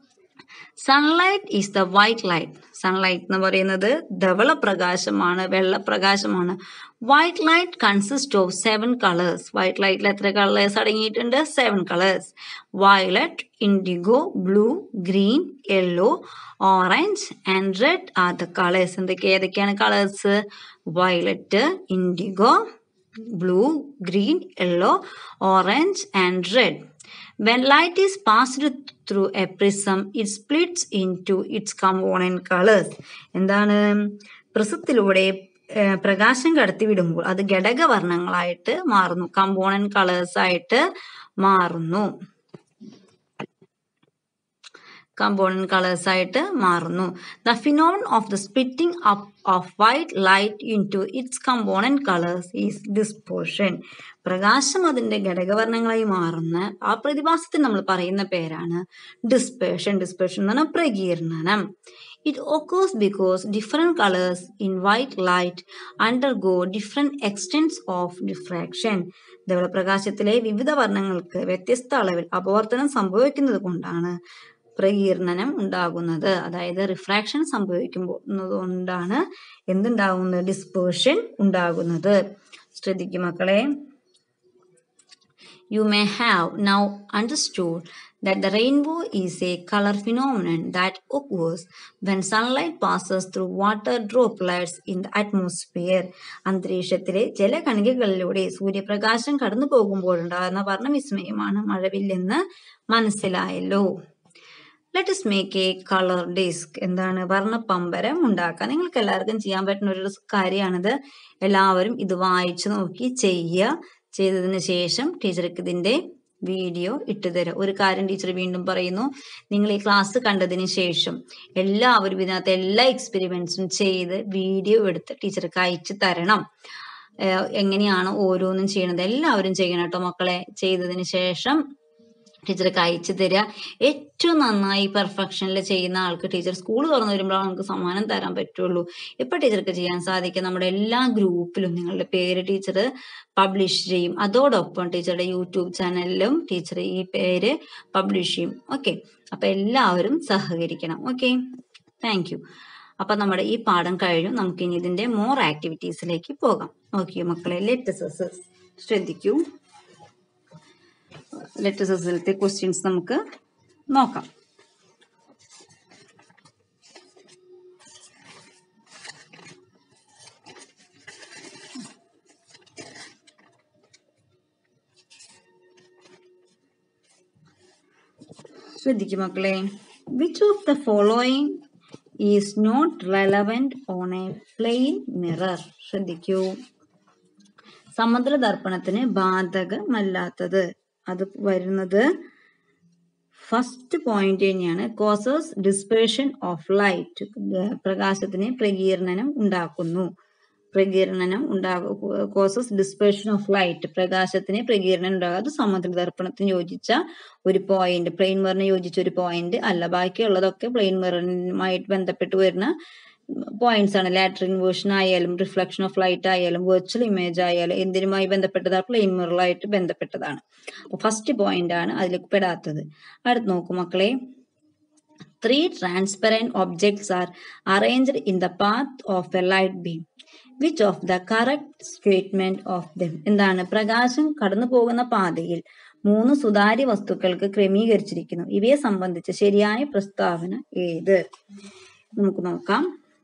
S1: sunlight is the white light sunlight എന്ന് പറയുന്നത് ധവള പ്രകാശമാണ് വെള്ളപ്രകാശമാണ് white light consist of seven colours white ലൈറ്റിൽ എത്ര കളേഴ്സ് അടങ്ങിയിട്ടുണ്ട് seven colours violet indigo blue green yellow orange and red are the colours എന്തൊക്കെ ഏതൊക്കെയാണ് colours violet indigo blue green yellow orange and red When light is passed through a prism, it splits into its component colors. എന്താണ് പ്രിസത്തിലൂടെ ഏഹ്, പ്രകാശം കടത്തിവിടുമ്പോൾ അത് ഘടകവർണ്ണങ്ങളായിട്ട് മാറുന്നു component colours ആയിട്ട് മാറുന്നു component colours ആയിട്ട് മാറുന്നു the phenomenon of the splitting up of white light into its component colours is dispersion പ്രകാശം അതിന്റെ ഘടകവർണ്ണങ്ങളായി മാറുന്ന ആ പ്രതിഭാസത്തിന് നമ്മൾ പറയുന്ന പേരാണ് ഡിസ്പേഷൻ ഡിസ്പേഷൻ എന്ന് പറഞ്ഞാൽ പ്രകീർണനം it occurs because different colours in white light undergo different extents of diffraction ധവളപ്രകാശത്തിലെ വിവിധ വർണ്ണങ്ങൾക്ക് വ്യത്യസ്ത അളവിൽ അപവർത്തനം സംഭവിക്കുന്നത് കൊണ്ടാണ് പ്രകീർണനം ഉണ്ടാകുന്നത് അതായത് റിഫ്രാക്ഷൻ സംഭവിക്കുമ്പോൾ കൊണ്ടാണ് എന്തുണ്ടാകുന്നത് ഡിസ്പേർഷൻ ഉണ്ടാകുന്നത് ശ്രദ്ധിക്കും മക്കളെ You may have now understood
S2: that the rainbow is a color phenomenon that occurs when sunlight passes through water droplets in the atmosphere. അന്തരീക്ഷത്തിലെ ജലകണികകളിലൂടെ സൂര്യപ്രകാശം കടന്നു പോകുമ്പോഴുണ്ടാകുന്ന വർണ്ണവിസ്മയമാണ് മഴവില്ലെന്ന് മനസ്സിലായല്ലോ let us make a colour disc എന്താണ് വർണ്ണപ്പമ്പരം ഉണ്ടാക്കാം നിങ്ങൾക്ക് എല്ലാവർക്കും ചെയ്യാൻ പറ്റുന്ന ഒരു കാര്യമാണിത് എല്ലാവരും ഇത് വായിച്ചു നോക്കി ചെയ്യുക ചെയ്തതിന് ശേഷം ടീച്ചർക്ക് ഇതിന്റെ വീഡിയോ ഇട്ടുതരാം ഒരു കാര്യം ടീച്ചർ വീണ്ടും പറയുന്നു നിങ്ങൾ ഈ ക്ലാസ് കണ്ടതിന് ശേഷം എല്ലാവരും ഇതിനകത്ത് എല്ലാ എക്സ്പെരിമെന്റ്സും ചെയ്ത് വീഡിയോ എടുത്ത് ടീച്ചർക്ക് അയച്ചു തരണം ഏഹ് എങ്ങനെയാണ് ഓരോന്നും ചെയ്യണത് എല്ലാവരും ചെയ്യണം കേട്ടോ മക്കളെ ചെയ്തതിന് ശേഷം ടീച്ചർക്ക് അയച്ചു തരിക ഏറ്റവും നന്നായി പെർഫെക്ഷനിൽ ചെയ്യുന്ന ആൾക്ക് ടീച്ചർ സ്കൂൾ തുറന്നു വരുമ്പോഴാണ് നമുക്ക് സമ്മാനം തരാൻ പറ്റുള്ളൂ ഇപ്പൊ ടീച്ചർക്ക് ചെയ്യാൻ സാധിക്കും നമ്മുടെ എല്ലാ ഗ്രൂപ്പിലും നിങ്ങളുടെ പേര് ടീച്ചർ പബ്ലിഷ് ചെയ്യും അതോടൊപ്പം ടീച്ചറുടെ യൂട്യൂബ് ചാനലിലും ടീച്ചർ ഈ പേര് പബ്ലിഷ് ചെയ്യും ഓക്കെ അപ്പൊ എല്ലാവരും സഹകരിക്കണം ഓക്കെ താങ്ക് യു അപ്പൊ നമ്മുടെ ഈ പാഠം കഴിഞ്ഞു നമുക്ക് ഇനി ഇതിന്റെ മോർ ആക്ടിവിറ്റീസിലേക്ക് പോകാം ഓക്കെ മക്കളെ ലെറ്റസസ് ശ്രദ്ധിക്കൂ ലെറ്റസസിലത്തെ ക്വസ്റ്റ്യൻസ് നമുക്ക് നോക്കാം ശ്രദ്ധിക്കും മക്കളെ which of the following is not relevant on a plain mirror ശ്രദ്ധിക്കൂ സമതല ദർപ്പണത്തിന് ബാധകമല്ലാത്തത് അത് വരുന്നത് ഫസ്റ്റ് പോയിന്റ് തന്നെയാണ് കോസസ് ഡിസ്പേർഷൻ ഓഫ് ലൈറ്റ് പ്രകാശത്തിന് പ്രകീർണനം ഉണ്ടാക്കുന്നു പ്രകീർണനം ഉണ്ടാകും കോസസ് ഡിസ്പേർഷൻ ഓഫ് ലൈറ്റ് പ്രകാശത്തിന് പ്രകീർണനം ഉണ്ടാകും അത് സമതല ദർപ്പണത്തിന് യോജിച്ച ഒരു പോയിന്റ് പ്ലെയിൻ മിററിന് യോജിച്ച ഒരു പോയിന്റ് അല്ല ബാക്കിയുള്ളതൊക്കെ പ്ലെയിൻ മിററുമായിട്ട് ബന്ധപ്പെട്ട് വരുന്ന പോയിന്റ്സ് ആണ് ലാറ്റർ ഇൻവേർഷൻ ആയാലും റിഫ്ലക്ഷൻ ഓഫ് ലൈറ്റ് ആയാലും വെർച്വൽ ഇമേജ് ആയാലും എന്തിനുമായി ബന്ധപ്പെട്ടതാണ് പ്ലെയിൻ മിററായിട്ട് ബന്ധപ്പെട്ടതാണ് അപ്പൊ ഫസ്റ്റ് പോയിന്റ് ആണ് അതിലേക്ക് പെടാത്തത് അടുത്ത് നോക്കൂ മക്കളെ three transparent objects are arranged in the path of a light beam which of the correct statement of them എന്താണ് പ്രകാശം കടന്നു പോകുന്ന പാതയിൽ മൂന്ന് സുതാര്യ വസ്തുക്കൾക്ക് ക്രമീകരിച്ചിരിക്കുന്നു ഇവയെ സംബന്ധിച്ച് ശരിയായ പ്രസ്താവന ഏത് നമുക്ക് നോക്കാം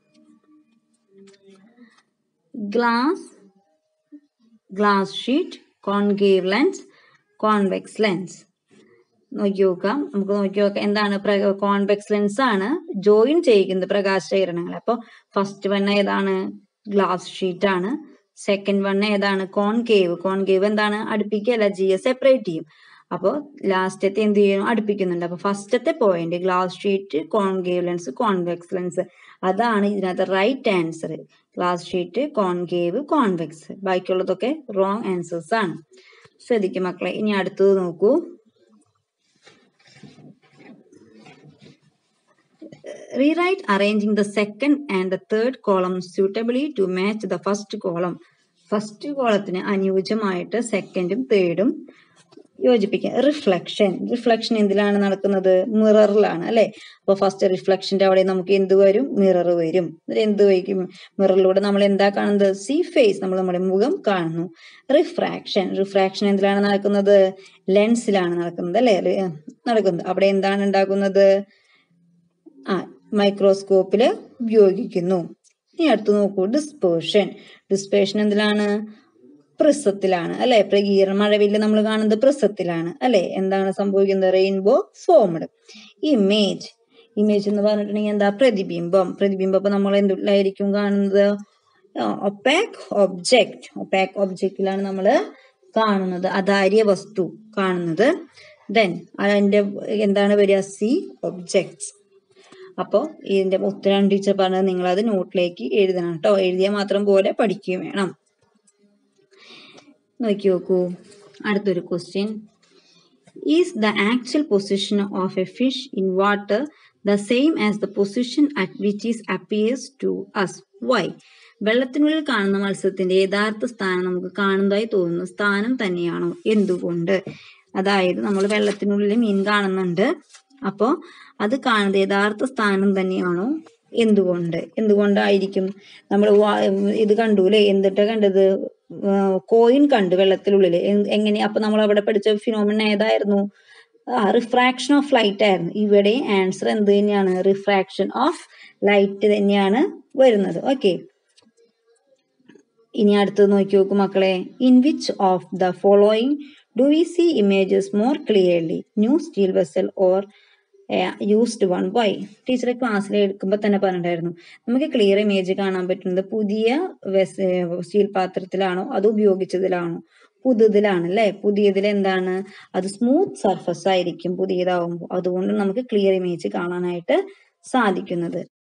S2: glass glass sheet concave lens convex lens നോക്കി നോക്കാം നമുക്ക് നോക്കി നോക്കാം എന്താണ് കോൺവെക്സ് ലെൻസ് ആണ് ജോയിൻ ചെയ്യിക്കുന്നത് പ്രകാശകിരണങ്ങൾ അപ്പോൾ ഫസ്റ്റ് വൺ ഏതാണ് ഗ്ലാസ് ഷീറ്റ് ആണ് സെക്കൻഡ് വൺ ഏതാണ് കോൺകേവ് കോൺകേവ് എന്താണ് അടുപ്പിക്കുകയല്ല ചെയ്യുക സെപ്പറേറ്റ് ചെയ്യും അപ്പോൾ ലാസ്റ്റത്തെ എന്ത് ചെയ്യും അടുപ്പിക്കുന്നുണ്ട് അപ്പൊ ഫസ്റ്റത്തെ point glass sheet concave lens convex lens അതാണ് ഇതിനകത്ത് right answer glass sheet concave convex ബാക്കിയുള്ളതൊക്കെ റോങ് ആൻസേഴ്സ് ആണ് ശ്രദ്ധിക്കും മക്കളെ ഇനി അടുത്തത് നോക്കൂ rewrite arranging the second and the third column suitably to match the first column first കോളത്തിന് അനുയോജ്യമായിട്ട് സെക്കൻഡും തേർഡും യോജിപ്പിക്കുക റിഫ്ലക്ഷൻ റിഫ്ലക്ഷൻ എന്തിലാണ് നടക്കുന്നത് മിററിലാണ് അല്ലെ അപ്പൊ ഫസ്റ്റ് റിഫ്ലക്ഷന്റെ അവിടെ നമുക്ക് എന്ത് വരും മിറർ വരും എന്ത് വയ്ക്കും മിററിലൂടെ നമ്മൾ എന്താ കാണുന്നത് സി ഫേസ് നമ്മൾ നമ്മുടെ മുഖം കാണുന്നു റിഫ്രാക്ഷൻ റിഫ്രാക്ഷൻ എന്തിലാണ് നടക്കുന്നത് ലെൻസിലാണ് നടക്കുന്നത് അല്ലെ നടക്കുന്നത് അവിടെ എന്താണ് ഉണ്ടാക്കുന്നത് ആ മൈക്രോസ്കോപ്പില് ഉപയോഗിക്കുന്നു ഇനി അടുത്ത് നോക്കൂ ഡിസ്പേർഷൻ ഡിസ്പേർഷൻ എന്തിലാണ് പ്രിസത്തിലാണ് അല്ലെ പ്രകീർണ മഴവില്ല് നമ്മൾ കാണുന്നത് പ്രിസത്തിലാണ് അല്ലെ എന്താണ് സംഭവിക്കുന്നത് റെയിൻബോ ഫോംഡ് ഇമേജ് ഇമേജ് എന്ന് പറഞ്ഞിട്ടുണ്ടെങ്കിൽ എന്താ പ്രതിബിംബം പ്രതിബിംബം അപ്പൊ നമ്മൾ എന്തിലായിരിക്കും കാണുന്നത് ഒപ്പാക് ഒബ്ജക്റ്റ് ഒപ്പാക് ഒബ്ജക്റ്റിലാണ് നമ്മൾ കാണുന്നത് അധാര്യ വസ്തു കാണുന്നത് ദെൻ അതിന്റെ എന്താണ് വരിക സി ഒബ്ജക്ട്സ് അപ്പോൾ ഇതിന്റെ ഉത്തരം ടീച്ചർ പറഞ്ഞത് നിങ്ങൾ അത് നോട്ടിലേക്ക് എഴുതണം കേട്ടോ എഴുതിയാൽ മാത്രം പോലെ പഠിക്കുകയും വേണം നോക്കി നോക്കൂ അടുത്തൊരു question is the actual position of a fish in water the same as the position at which is appears to us why വെള്ളത്തിനുള്ളിൽ കാണുന്ന മത്സ്യത്തിന്റെ യഥാർത്ഥ സ്ഥാനം നമുക്ക് കാണുന്നതായി തോന്നുന്നു സ്ഥാനം തന്നെയാണോ എന്തുകൊണ്ട് അതായത് നമ്മൾ വെള്ളത്തിനുള്ളിൽ മീൻ കാണുന്നുണ്ട് അപ്പോ അത് കാണുന്നത് യഥാർത്ഥ സ്ഥാനം തന്നെയാണോ എന്തുകൊണ്ട് എന്തുകൊണ്ടായിരിക്കും നമ്മൾ ഇത് കണ്ടു അല്ലെ എന്തിട്ടാ കണ്ടത് കോയിൻ കണ്ടു വെള്ളത്തിനുള്ളിൽ എങ്ങനെ അപ്പൊ നമ്മൾ അവിടെ പഠിച്ച ഫിനോമിന ഏതായിരുന്നു റിഫ്രാക്ഷൻ ഓഫ് ലൈറ്റ് ആയിരുന്നു ഇവിടെ ആൻസർ എന്ത് തന്നെയാണ് റിഫ്രാക്ഷൻ ഓഫ് ലൈറ്റ് തന്നെയാണ് വരുന്നത് ഓക്കെ ഇനി അടുത്തത് നോക്കി നോക്കൂ മക്കളെ in which of the following do we see images more clearly new steel vessel or used one by ടീച്ചറെ ക്ലാസ്സിൽ എടുക്കുമ്പോൾ തന്നെ പറഞ്ഞിട്ടായിരുന്നു നമുക്ക് ക്ലിയർ ഇമേജ് കാണാൻ പറ്റുന്നത് പുതിയ സ്റ്റീൽ പാത്രത്തിലാണോ അത് ഉപയോഗിച്ചതിലാണോ പുതിയതിലാണ് അല്ലേ പുതിയതിൽ എന്താണ് അത് സ്മൂത്ത് സർഫസ് ആയിരിക്കും പുതിയതാവുമ്പോൾ അതുകൊണ്ട് നമുക്ക് ക്ലിയർ ഇമേജ് കാണാനായിട്ട് സാധിക്കുന്നത്